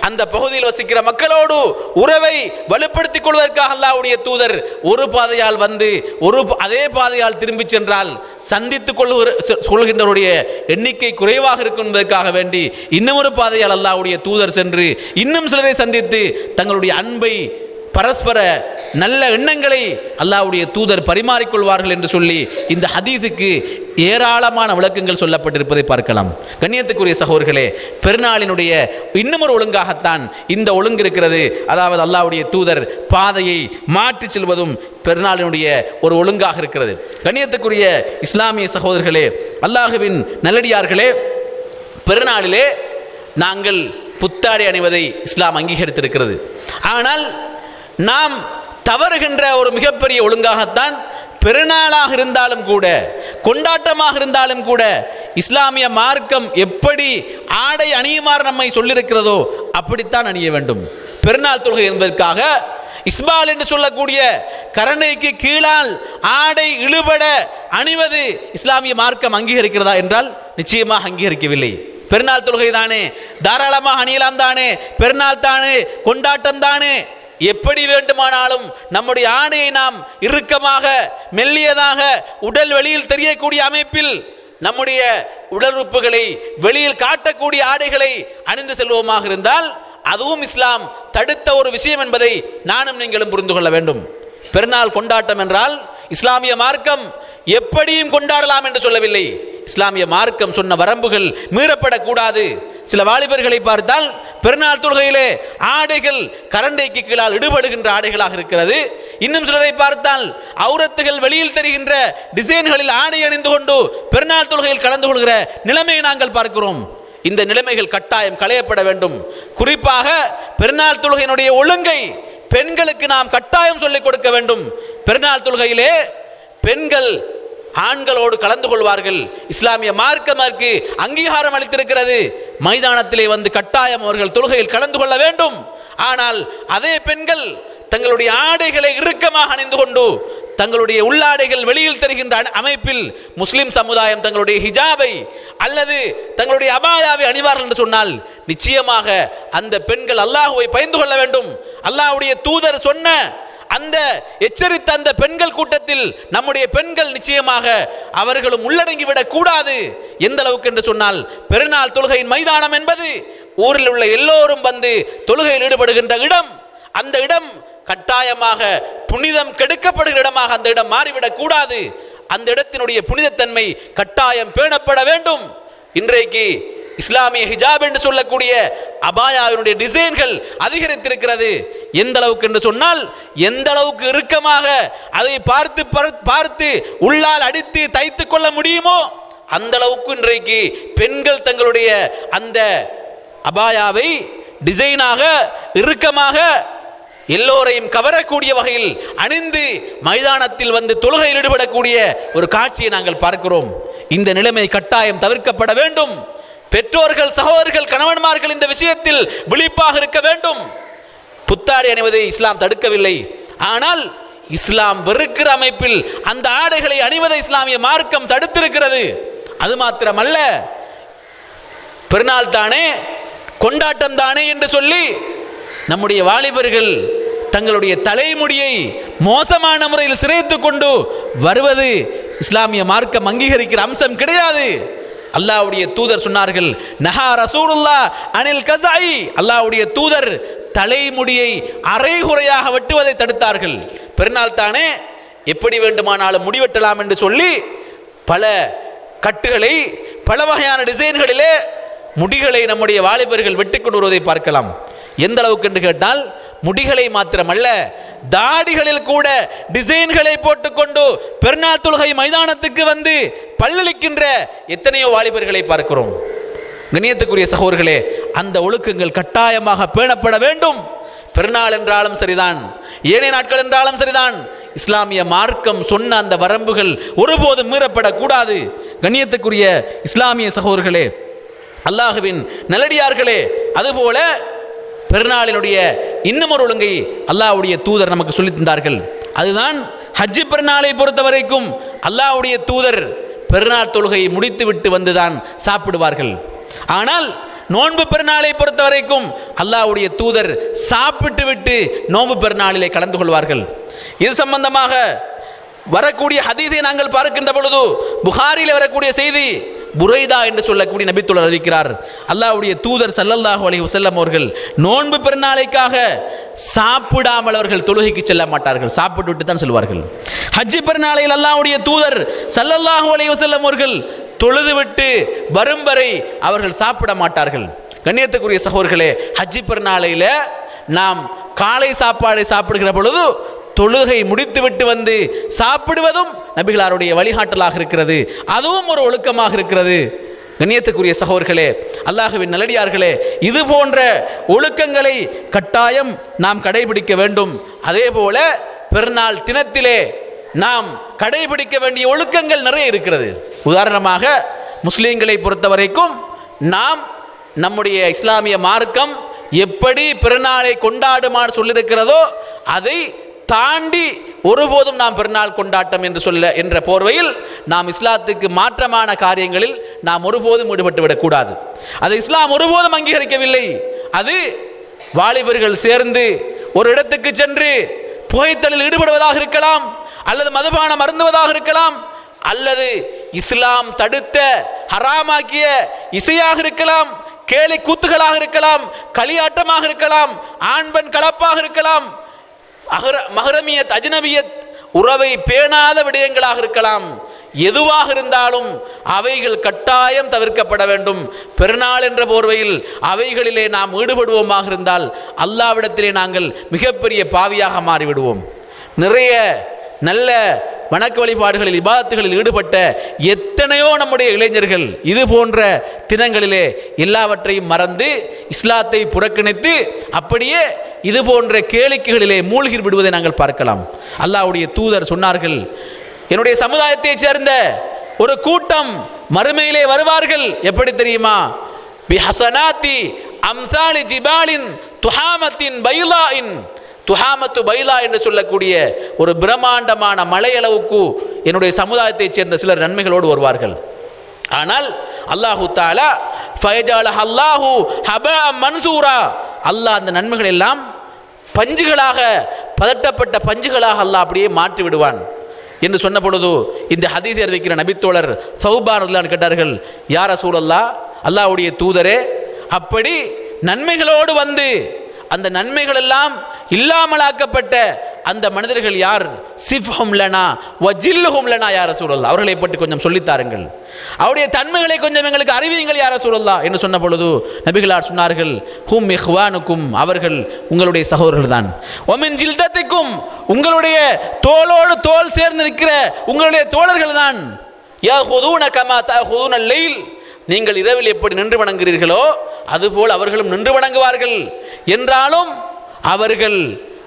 அந்த பகுதியில் வசிக்கிற மக்களோடு உறவை வலுப்படுத்திக் கொள்வதற்காக அல்லாஹ்வுடைய தூதர் ஒரு பாதையால் வந்து ஒரு ப- அதே பாதையால் திரும்பி சென்றால் சந்தித்துக் கொள்கிற சொ- கொள்கின்றவருடைய எண்ணிக்கை குறைவாக இருக்கும் என்பதற்காக வேண்டி இன்னும் ஒரு பாதையால் அல்லாஹ்வுடைய தூதர் சென்று இன்னும் சிலரை சந்தித்து தங்களுடைய அன்பை பரஸ்பர நல்ல எண்ணங்களை அல்லாஹ்வுடைய தூதர் பரிமாறிக்கொள்வார்கள் என்று சொல்லி இந்த ஹதீஸுக்கு ஏராளமான விளக்கங்கள் சொல்லப்பட்டிருப்பதை பார்க்கலாம் கண்ணியத்துக்குரிய சகோதரர்களே பெருநாளினுடைய இன்னும் ஒரு ஒழுங்காகத்தான் இந்த ஒழுங்கு இருக்கிறது அதாவது அல்லாஹ்வுடைய தூதர் பாதையை மாற்றிச் செல்வதும் பெருநாளினுடைய ஒரு ஒழுங்காக இருக்கிறது கண்ணியத்துக்குரிய இஸ்லாமிய சகோதரர்களே அல்லாஹுவின் நல்லடியார்களே பெருநாளிலே நாங்கள் புத்தாடை அணிவதை இஸ்லாம் அங்கீகரித்திருக்கிறது ஆனால் நாம் தவறுகின்ற ஒரு மிகப்பெரிய ஒழுங்காகத்தான் பெருநாளாக இருந்தாலும் கூட கொண்டாட்டமாக இருந்தாலும் கூட இஸ்லாமிய மார்க்கம் எப்படி ஆடை அணியுமாறு நம்மை சொல்லியிருக்கிறதோ அப்படித்தான் அணிய வேண்டும் பெருநாள் தொழுகை என்பதற்காக இஸ்பால் என்று சொல்லக்கூடிய கரணைக்கு கீழால் ஆடை இழுபட அணிவது இஸ்லாமிய மார்க்கம் அங்கீகரிக்கிறதா என்றால் நிச்சயமாக அங்கீகரிக்கவில்லை பெருநாள் தொழுகை தானே தாராளமாக அணியலாம் தானே பெருநாள் தானே கொண்டாட்டம் தானே எப்படி வேண்டுமானாலும் நம்முடைய ஆடையை நாம் இறுக்கமாக மெல்லியதாக உடல் வெளியில் தெரியக்கூடிய அமைப்பில் நம்முடைய உடல் உறுப்புகளை வெளியில் காட்டக்கூடிய ஆடைகளை அணிந்து செல்வோமாக இருந்தால் அதுவும் இஸ்லாம் தடுத்த ஒரு விஷயம் என்பதை நானும் நீங்களும் புரிந்து கொள்ள வேண்டும் பெருநாள் கொண்டாட்டம் என்றால் இஸ்லாமிய மார்க்கம் எப்படியும் கொண்டாடலாம் என்று சொல்லவில்லை இஸ்லாமிய மார்க்கம் சொன்ன வரம்புகள் மீறப்படக்கூடாது சில வாலிபர்களை பார்த்தால் பெருநாள் தொழுகையிலே ஆடைகள் கரண்டைக்கு கீழால் இடுபடுகின்ற ஆடைகளாக இருக்கிறது இன்னும் சிலரை பார்த்தால் அவுரத்துகள் வெளியில் தெரிகின்ற டிசைன்களில் ஆடை அணிந்து கொண்டு பெருநாள் தொழுகையில் கலந்து கொள்கிற நிலைமையை நாங்கள் பார்க்கிறோம் இந்த நிலைமைகள் கட்டாயம் களையப்பட வேண்டும் குறிப்பாக பெருநாள் தொழுகையினுடைய ஒழுங்கை பெண்களுக்கு நாம் கட்டாயம் சொல்லிக் கொடுக்க வேண்டும் பெருநாள் தொழுகையிலே பெண்கள் ஆண்களோடு கலந்து கொள்வார்கள் இஸ்லாமிய மார்க்கமற்கு அங்கீகாரம் அளித்திருக்கிறது மைதானத்திலே வந்து கட்டாயம் அவர்கள் தொழுகையில் கலந்து கொள்ள வேண்டும் ஆனால் அதே பெண்கள் தங்களுடைய ஆடைகளை இறுக்கமாக அணிந்து கொண்டு தங்களுடைய உள்ளாடைகள் வெளியில் தெரிகின்ற அண- அமைப்பில் முஸ்லிம் சமுதாயம் தங்களுடைய ஹிஜாபை அல்லது தங்களுடைய அபாயாவை அணிவார்கள் என்று சொன்னால் நிச்சயமாக அந்த பெண்கள் அல்லாஹுவை பயந்து கொள்ள வேண்டும் அல்லாஹ்வுடைய தூதர் சொன்ன அந்த எச்சரித்த அந்த பெண்கள் கூட்டத்தில் நம்முடைய பெண்கள் நிச்சயமாக அவர்களும் உள்ளடங்கிவிடக் கூடாது எந்த அளவுக்கு என்று சொன்னால் பெருநாள் தொழுகையின் மைதானம் என்பது ஊரில் உள்ள எல்லோரும் வந்து தொழுகையில் ஈடுபடுகின்ற இடம் அந்த இடம் கட்டாயமாக புனிதம் கெடுக்கப்படுகிற இடமாக அந்த இடம் மாறிவிடக் கூடாது அந்த இடத்தினுடைய புனிதத்தன்மை கட்டாயம் பேணப்பட வேண்டும் இன்றைக்கு இஸ்லாமிய ஹிஜாப் என்று சொல்லக்கூடிய அபாயாவினுடைய டிசைன்கள் அதிகரித்திருக்கிறது எந்த அளவுக்கு என்று சொன்னால் எந்த அளவுக்கு இறுக்கமாக அதை பார்த்து பர- பார்த்து உள்ளால் அடித்து தைத்துக் கொள்ள முடியுமோ அந்த அளவுக்கு இன்றைக்கு பெண்கள் தங்களுடைய அந்த அபாயாவை டிசைனாக இறுக்கமாக எல்லோரையும் கவரக்கூடிய வகையில் அணிந்து மைதானத்தில் வந்து தொழுகையில் ஈடுபடக்கூடிய ஒரு காட்சியை நாங்கள் பார்க்கிறோம் இந்த நிலைமை கட்டாயம் தவிர்க்கப்பட வேண்டும் பெற்றோர்கள் சகோதரர்கள் கணவன்மார்கள் இந்த விஷயத்தில் விழிப்பாக இருக்க வேண்டும் புத்தாடை அணிவதை இஸ்லாம் தடுக்கவில்லை ஆனால் இஸ்லாம் வெறுக்கிற அமைப்பில் அந்த ஆடைகளை அணிவதை இஸ்லாமிய மார்க்கம் தடுத்திருக்கிறது அது மாத்திரமல்ல பெருநாள் தானே கொண்டாட்டம் தானே என்று சொல்லி நம்முடைய வாலிபர்கள் தங்களுடைய தலைமுடியை மோசமான முறையில் சிறைத்துக் கொண்டு வருவது இஸ்லாமிய மார்க்கம் அங்கீகரிக்கிற அம்சம் கிடையாது அல்லாஹ்வுடைய தூதர் சொன்னார்கள் நஹா ரசூலுல்லா அனில் கசாயி அல்லாஹ்வுடைய தூதர் தலைமுடியை அரைகுறையாக வெட்டுவதை தடுத்தார்கள் பெருநாள் தானே எப்படி வேண்டுமானாலும் முடிவெட்டலாம் என்று சொல்லி பல கட்டுகளை பல வகையான டிசைன்களிலே முடிகளை நம்முடைய வாலிபர்கள் வெட்டி கொண்டு வருவதை பார்க்கலாம் எந்த அளவுக்கு என்று கேட்டால் முடிகளை மாத்திரமல்ல தாடிகளில் கூட டிசைன்களை போட்டுக்கொண்டு பெருநாள் தொழுகை மைதானத்துக்கு வந்து பல்லளிக்கின்ற எத்தனையோ வாலிபர்களை பார்க்கிறோம் கண்ணியத்துக்குரிய சகோதரர்களே அந்த ஒழுக்கங்கள் கட்டாயமாக பேணப்பட வேண்டும் பெருநாள் என்றாலும் சரிதான் ஏனைய நாட்கள் என்றாலும் சரிதான் இஸ்லாமிய மார்க்கம் சொன்ன அந்த வரம்புகள் ஒருபோதும் மீறப்படக்கூடாது கண்ணியத்துக்குரிய இஸ்லாமிய சகோதரர்களே அல்லாஹுவின் நல்லடியார்களே அதுபோல பெருநாளினுடைய இன்னும் ஒரு ஒழுங்கை அல்லாஹ்வுடைய தூதர் நமக்கு சொல்லித் தந்தார்கள் அதுதான் ஹஜ்ஜி பெருநாளை பொறுத்த வரைக்கும் அல்லாஹ்வுடைய தூதர் பெருநாள் தொழுகையை முடித்துவிட்டு வந்துதான் சாப்பிடுவார்கள் ஆனால் நோன்பு பெருநாளை பொறுத்த வரைக்கும் அல்லாஹ்வுடைய தூதர் சாப்பிட்டு விட்டு நோன்பு பெருநாளிலே கலந்து கொள்வார்கள் இது சம்பந்தமாக வரக்கூடிய ஹதீஸை நாங்கள் பார்க்கின்ற பொழுது புகாரில் வரக்கூடிய செய்தி புரைதா என்று சொல்லக்கூடிய நபித்துள்ளர் அறிவிக்கிறார் அல்லாஹ்வுடைய தூதர் ஸல்லல்லாஹு அலைஹி வஸல்லம் அவர்கள் நோன்பு பெருநாளைக்காக சாப்பிடாமல் அவர்கள் தொழுகைக்கு செல்ல மாட்டார்கள் சாப்பிட்டு விட்டு தான் செல்வார்கள் ஹஜ்ஜி பெருநாளையில் அல்லாஹ்வுடைய தூதர் ஸல்லல்லாஹு அலைஹி வஸல்லம் அவர்கள் தொழுது விட்டு வரும் வரை அவர்கள் சாப்பிட மாட்டார்கள் கண்ணியத்துக்குரிய சகோதரர்களே ஹஜ்ஜி பெருநாளையில் நாம் காலை சாப்பாடை சாப்பிடுகிற பொழுது தொழுகை முடித்துவிட்டு வந்து சாப்பிடுவதும் நபிகளாருடைய வழிகாட்டலாக இருக்கிறது அதுவும் ஒரு ஒழுக்கமாக இருக்கிறது கண்ணியத்துக்குரிய சகோதரர்களே அல்லாஹுவின் நல்லடியார்களே இது போன்ற ஒழுக்கங்களை கட்டாயம் நாம் கடைபிடிக்க வேண்டும் அதே போல பெருநாள் தினத்திலே நாம் கடைபிடிக்க வேண்டிய ஒழுக்கங்கள் நிறைய இருக்கிறது உதாரணமாக முஸ்லீம்களை பொறுத்த வரைக்கும் நாம் நம்முடைய இஸ்லாமிய மார்க்கம் எப்படி பெருநாளை கொண்டாடுமாறு சொல்லியிருக்கிறதோ அதை தாண்டி ஒருபோதும் நாம் பெருநாள் கொண்டாட்டம் என்று சொல்ல என்ற போர்வையில் நாம் இஸ்லாத்துக்கு மாற்றமான காரியங்களில் நாம் ஒருபோதும் ஈடுபட்டு விடக்கூடாது அது இஸ்லாம் ஒருபோதும் அங்கீகரிக்கவில்லை அது வாலிபர்கள் சேர்ந்து ஒரு இடத்துக்கு சென்று புகைத்தலில் ஈடுபடுவதாக இருக்கலாம் அல்லது மதுபானம் அருந்துவதாக இருக்கலாம் அல்லது இஸ்லாம் தடுத்த ஹராமாக்கிய இசையாக இருக்கலாம் கேலி கூத்துகளாக இருக்கலாம் களியாட்டமாக இருக்கலாம் ஆண் பெண் கலப்பாக இருக்கலாம் அகர மஹரமியத் அஜ்னபியத் உறவை பேணாத விடயங்களாக இருக்கலாம் எதுவாக இருந்தாலும் அவைகள் கட்டாயம் தவிர்க்கப்பட வேண்டும் பெருநாள் என்ற போர்வையில் அவைகளிலே நாம் ஈடுபடுவோமாக இருந்தால் அல்லாவிடத்திலே நாங்கள் மிகப்பெரிய பாவியாக மாறிவிடுவோம் நிறைய நல்ல வணக்க வழிபாடுகளில் இபாதத்துகளில் ஈடுபட்ட எத்தனையோ நம்முடைய இளைஞர்கள் இது போன்ற தினங்களிலே எல்லாவற்றையும் மறந்து இஸ்லாத்தை புறக்கணித்து அப்படியே இது போன்ற கேளிக்கைகளிலே மூழ்கி விடுவதை நாங்கள் பார்க்கலாம் அல்லாஹ்வுடைய தூதர் சொன்னார்கள் என்னுடைய சமுதாயத்தைச் சேர்ந்த ஒரு கூட்டம் மறுமையிலே வருவார்கள் எப்படி தெரியுமா பிஹசனாத்தி அம்சாலி ஜிபாலின் துஹாமத்தின் பைலாயின் துஹாமத்து பைலா என்று சொல்லக்கூடிய ஒரு பிரம்மாண்டமான மலையளவுக்கு என்னுடைய சமுதாயத்தைச் சேர்ந்த சிலர் நன்மைகளோடு வருவார்கள் ஆனால் அல்லாஹு தாலா ஃபயஜால அல்லாஹு ஹப மன்சூரா அல்லாஹ் அந்த நன்மைகள் எல்லாம் பஞ்சுகளாக பதட்டப்பட்ட பஞ்சுகளாக அல்லாஹ் அப்படியே மாற்றி விடுவான் என்று சொன்ன பொழுது இந்த ஹதீஸ் அறிவிக்கிற நபித்தோழர் சௌபான் ரலியல்லாஹு கேட்டார்கள் யார சூழல்லா அல்லாஹ்வுடைய தூதரே அப்படி நன்மைகளோடு வந்து அந்த நன்மைகள் எல்லாம் இல்லாமலாக்கப்பட்ட அந்த மனிதர்கள் யார் சிஃப்ஹும் லனா வஜில்லுஹும் லனா யார சூழல்லா அவர்களை பற்றி கொஞ்சம் சொல்லித்தாருங்கள் அவருடைய தன்மைகளை கொஞ்சம் எங்களுக்கு அறிவியுங்கள் யார சூழல்லா என்று சொன்ன பொழுது நபிகளார் சொன்னார்கள் ஹும் இஹ்வானுக்கும் அவர்கள் உங்களுடைய சகோதரர்கள் தான் ஒமின் ஜில்தத்திக்கும் உங்களுடைய தோளோடு தோல் சேர்ந்து நிற்கிற உங்களுடைய தோழர்கள் தான் யஹுதூன கமா தஹுதூன லைல் நீங்கள் இரவில் எப்படி நின்று வணங்குகிறீர்களோ அதுபோல் அவர்களும் நின்று வணங்குவார்கள் என்றாலும் அவர்கள்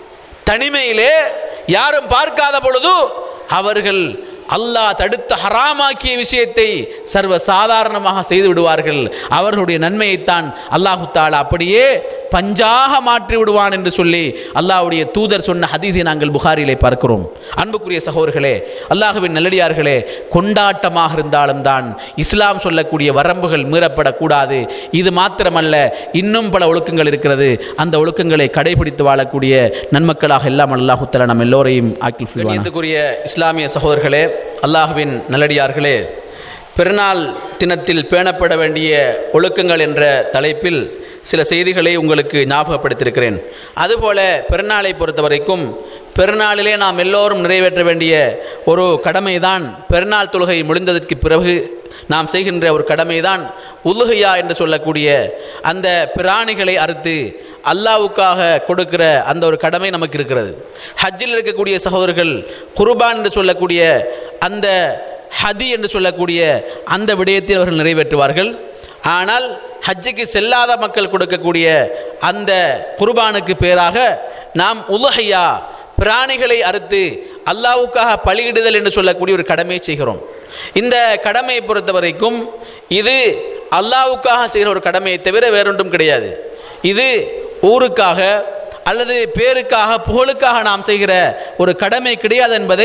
தனிமையிலே யாரும் பார்க்காத பொழுது அவர்கள் அல்லாஹ் தடுத்த ஹராமாக்கிய விஷயத்தை சர்வ சாதாரணமாக செய்து விடுவார்கள் அவர்களுடைய நன்மையைத்தான் அல்லாஹு தாலா அப்படியே பஞ்சாக மாற்றி விடுவான் என்று சொல்லி அல்லாஹ்வுடைய தூதர் சொன்ன ஹதீதை நாங்கள் புகாரிலே பார்க்கிறோம் அன்புக்குரிய சகோதரர்களே அல்லாஹுவின் நல்லடியார்களே கொண்டாட்டமாக இருந்தாலும் தான் இஸ்லாம் சொல்லக்கூடிய வரம்புகள் மீறப்படக்கூடாது இது மாத்திரமல்ல இன்னும் பல ஒழுக்கங்கள் இருக்கிறது அந்த ஒழுக்கங்களை கடைபிடித்து வாழக்கூடிய நன்மக்களாக எல்லாம் அல்லாஹு தஆலா நம் எல்லோரையும் ஆக்கில் கண்ணியத்துக்குரிய இஸ்லாமிய சகோதரர்களே அல்லாஹுவின் நல்லடியார்களே பெருநாள் தினத்தில் பேணப்பட வேண்டிய ஒழுக்கங்கள் என்ற தலைப்பில் சில செய்திகளை உங்களுக்கு ஞாபகப்படுத்தியிருக்கிறேன் அதுபோல பெருநாளை பொறுத்த வரைக்கும் பெருநாளிலே நாம் எல்லோரும் நிறைவேற்ற வேண்டிய ஒரு கடமைதான் பெருநாள் தொழுகை முடிந்ததற்கு பிறகு நாம் செய்கின்ற ஒரு கடமைதான் உலுகையா என்று சொல்லக்கூடிய அந்த பிராணிகளை அறுத்து அல்லாவுக்காக கொடுக்கிற அந்த ஒரு கடமை நமக்கு இருக்கிறது ஹஜ்ஜில் இருக்கக்கூடிய சகோதரர்கள் குர்பான் என்று சொல்லக்கூடிய அந்த ஹதி என்று சொல்லக்கூடிய அந்த விடயத்தை அவர்கள் நிறைவேற்றுவார்கள் ஆனால் ஹஜ்ஜுக்கு செல்லாத மக்கள் கொடுக்கக்கூடிய அந்த குர்பானுக்கு பேராக நாம் உலுஹையா பிராணிகளை அறுத்து அல்லாவுக்காக பலியிடுதல் என்று சொல்லக்கூடிய ஒரு கடமையை செய்கிறோம் இந்த கடமையை பொறுத்த வரைக்கும் இது அல்லாவுக்காக செய்கிற ஒரு கடமையை தவிர வேறொன்றும் கிடையாது இது ஊருக்காக அல்லது பேருக்காக புகழுக்காக நாம் செய்கிற ஒரு கடமை கிடையாது என்பதை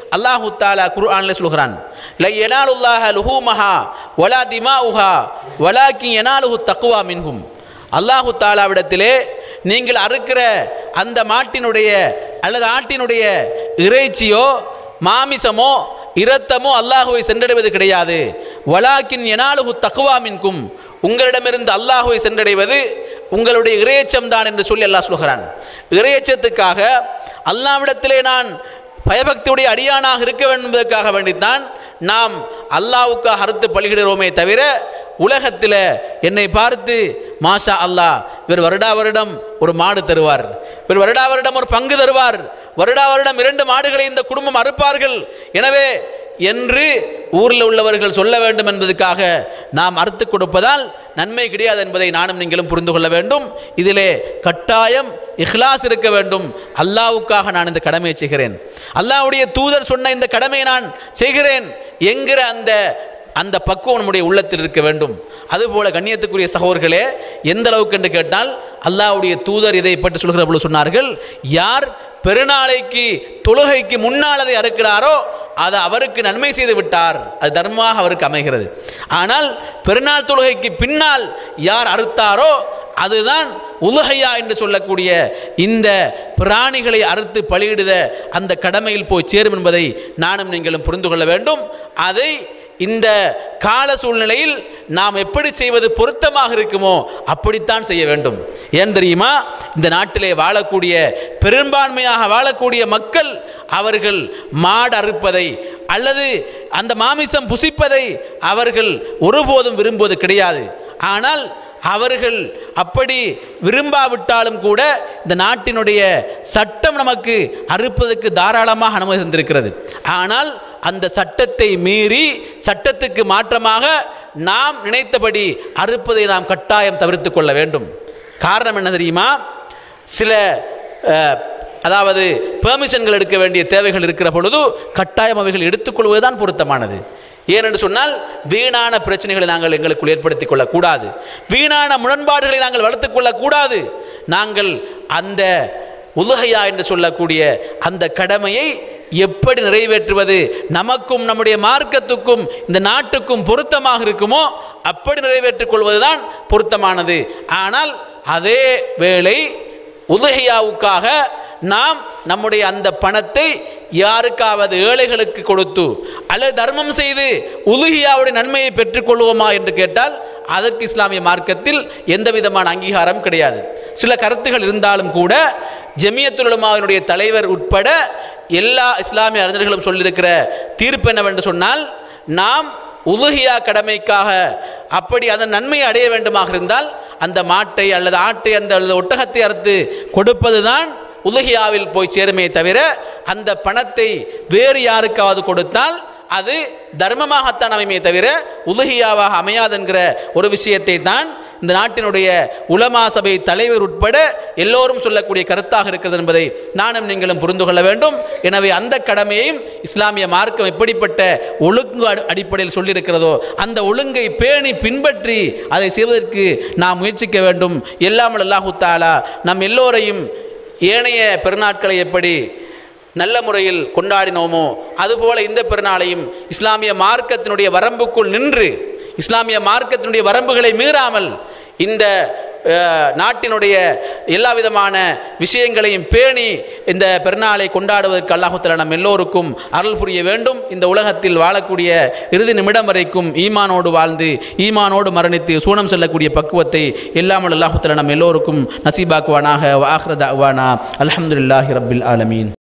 அல்லாஹு தாலா குர்ஆன்ல சொல்கிறான் லை யனாலுல்லாஹ லுஹூமஹா வலா திமாஉஹா வலாக்கின் யனாலுஹு தக்வா மின்ஹும் அல்லாஹு தாலாவிடத்திலே நீங்கள் அறுக்கிற அந்த மாட்டினுடைய அல்லது ஆட்டினுடைய இறைச்சியோ மாமிசமோ இரத்தமோ அல்லாஹுவை சென்றடைவது கிடையாது வலாக்கின் எனாலுகு தக்குவா மின்கும் உங்களிடமிருந்து அல்லாஹுவை சென்றடைவது உங்களுடைய இறையச்சம் தான் என்று சொல்லி அல்லாஹ் சொல்கிறான் இறையச்சத்துக்காக அல்லாவிடத்திலே நான் பயபக்தியுடைய அடியானாக இருக்க வேண்டும் என்பதற்காக வேண்டித்தான் நாம் அல்லாவுக்காக அறுத்து பலிகிடுறோமே தவிர உலகத்தில் என்னை பார்த்து மாஷா அல்லாஹ் இவர் வருடா வருடம் ஒரு மாடு தருவார் இவர் வருடா வருடம் ஒரு பங்கு தருவார் வருடா வருடம் இரண்டு மாடுகளை இந்த குடும்பம் அறுப்பார்கள் எனவே என்று ஊரில் உள்ளவர்கள் சொல்ல வேண்டும் என்பதற்காக நாம் அறுத்து கொடுப்பதால் நன்மை கிடையாது என்பதை நானும் நீங்களும் புரிந்து கொள்ள வேண்டும் இதிலே கட்டாயம் இஹ்லாஸ் இருக்க வேண்டும் அல்லாவுக்காக நான் இந்த கடமையை செய்கிறேன் அல்லாவுடைய தூதர் சொன்ன இந்த கடமையை நான் செய்கிறேன் என்கிற அந்த அந்த பக்குவம் நம்முடைய உள்ளத்தில் இருக்க வேண்டும் அதுபோல கண்ணியத்துக்குரிய சகோதரர்களே எந்த அளவுக்கு என்று கேட்டால் அல்லாஹ்வுடைய தூதர் இதை பற்றி சொல்கிற பொழுது சொன்னார்கள் யார் பெருநாளைக்கு தொழுகைக்கு முன்னால் அதை அறுக்கிறாரோ அது அவருக்கு நன்மை செய்து விட்டார் அது தர்மமாக அவருக்கு அமைகிறது ஆனால் பெருநாள் தொழுகைக்கு பின்னால் யார் அறுத்தாரோ அதுதான் உலகையா என்று சொல்லக்கூடிய இந்த பிராணிகளை அறுத்து பலியிடுத அந்த கடமையில் போய் சேரும் என்பதை நானும் நீங்களும் புரிந்து கொள்ள வேண்டும் அதை இந்த கால சூழ்நிலையில் நாம் எப்படி செய்வது பொருத்தமாக இருக்குமோ அப்படித்தான் செய்ய வேண்டும் ஏன் தெரியுமா இந்த நாட்டிலே வாழக்கூடிய பெரும்பான்மையாக வாழக்கூடிய மக்கள் அவர்கள் மாடு அறுப்பதை அல்லது அந்த மாமிசம் புசிப்பதை அவர்கள் ஒருபோதும் விரும்புவது கிடையாது ஆனால் அவர்கள் அப்படி விரும்பாவிட்டாலும் கூட இந்த நாட்டினுடைய சட்டம் நமக்கு அறுப்பதற்கு தாராளமாக அனுமதி தந்திருக்கிறது ஆனால் அந்த சட்டத்தை மீறி சட்டத்துக்கு மாற்றமாக நாம் நினைத்தபடி அறுப்பதை நாம் கட்டாயம் தவிர்த்து கொள்ள வேண்டும் காரணம் என்ன தெரியுமா சில அஹ், அதாவது பெர்மிஷன்கள் எடுக்க வேண்டிய தேவைகள் இருக்கிற பொழுது கட்டாயம் அவைகள் எடுத்துக்கொள்வதுதான் பொருத்தமானது ஏனென்று சொன்னால் வீணான பிரச்சனைகளை நாங்கள் எங்களுக்குள் ஏற்படுத்திக் கொள்ளக்கூடாது வீணான முரண்பாடுகளை நாங்கள் வளர்த்துக் கொள்ளக்கூடாது நாங்கள் அந்த உலகையா என்று சொல்லக்கூடிய அந்த கடமையை எப்படி நிறைவேற்றுவது நமக்கும் நம்முடைய மார்க்கத்துக்கும் இந்த நாட்டுக்கும் பொருத்தமாக இருக்குமோ அப்படி நிறைவேற்றிக் கொள்வதுதான் பொருத்தமானது ஆனால் அதே வேளை உதகையாவுக்காக நாம் நம்முடைய அந்த பணத்தை யாருக்காவது ஏழைகளுக்கு கொடுத்து அல்லது தர்மம் செய்து உலுகியாவுடைய நன்மையை பெற்றுக்கொள்வோமா என்று கேட்டால் அதற்கு இஸ்லாமிய மார்க்கத்தில் எந்த விதமான அங்கீகாரம் கிடையாது சில கருத்துகள் இருந்தாலும் கூட ஜமியத்துல் உலமாவினுடைய தலைவர் உட்பட எல்லா இஸ்லாமிய அறிஞர்களும் சொல்லியிருக்கிற தீர்ப்பு என்னவென்று சொன்னால் நாம் உலுகியா கடமைக்காக அப்படி அதன் நன்மையை அடைய வேண்டுமாக இருந்தால் அந்த மாட்டை அல்லது ஆட்டை அந்த அல்லது ஒட்டகத்தை அறுத்து கொடுப்பதுதான் உலகியாவில் போய் சேருமே தவிர அந்த பணத்தை வேறு யாருக்காவது கொடுத்தால் அது தர்மமாகத்தான் அமைமே தவிர உலகியாவாக அமையாதென்கிற ஒரு விஷயத்தை தான் இந்த நாட்டினுடைய உலமா சபை தலைவர் உட்பட எல்லோரும் சொல்லக்கூடிய கருத்தாக இருக்கிறது என்பதை நானும் நீங்களும் புரிந்து கொள்ள வேண்டும் எனவே அந்த கடமையையும் இஸ்லாமிய மார்க்கம் எப்படிப்பட்ட ஒழுங்கு அடி- அடிப்படையில் சொல்லியிருக்கிறதோ அந்த ஒழுங்கை பேணி பின்பற்றி அதை செய்வதற்கு நாம் முயற்சிக்க வேண்டும் எல்லாமல் அல்லாஹு தாலா நம் எல்லோரையும் ஏனைய பெருநாட்களை எப்படி நல்ல முறையில் கொண்டாடினோமோ அதுபோல இந்த பெருநாளையும் இஸ்லாமிய மார்க்கத்தினுடைய வரம்புக்குள் நின்று இஸ்லாமிய மார்க்கத்தினுடைய வரம்புகளை மீறாமல் இந்த அஹ், நாட்டினுடைய எல்லா விதமான விஷயங்களையும் பேணி இந்த பெருநாளை கொண்டாடுவதற்கு அல்லாஹுத்தலா நம் எல்லோருக்கும் அருள் புரிய வேண்டும் இந்த உலகத்தில் வாழக்கூடிய இறுதி நிமிடம் வரைக்கும் ஈமானோடு வாழ்ந்து ஈமானோடு மரணித்து சூனம் செல்லக்கூடிய பக்குவத்தை எல்லாமல் அல்லாஹுத்தலா நம் எல்லோருக்கும் நசீபாக்குவானாக வாஹ்ரத் அவானா அல்ஹம்துலில்லாஹி ரப்பில் ஆலமீன்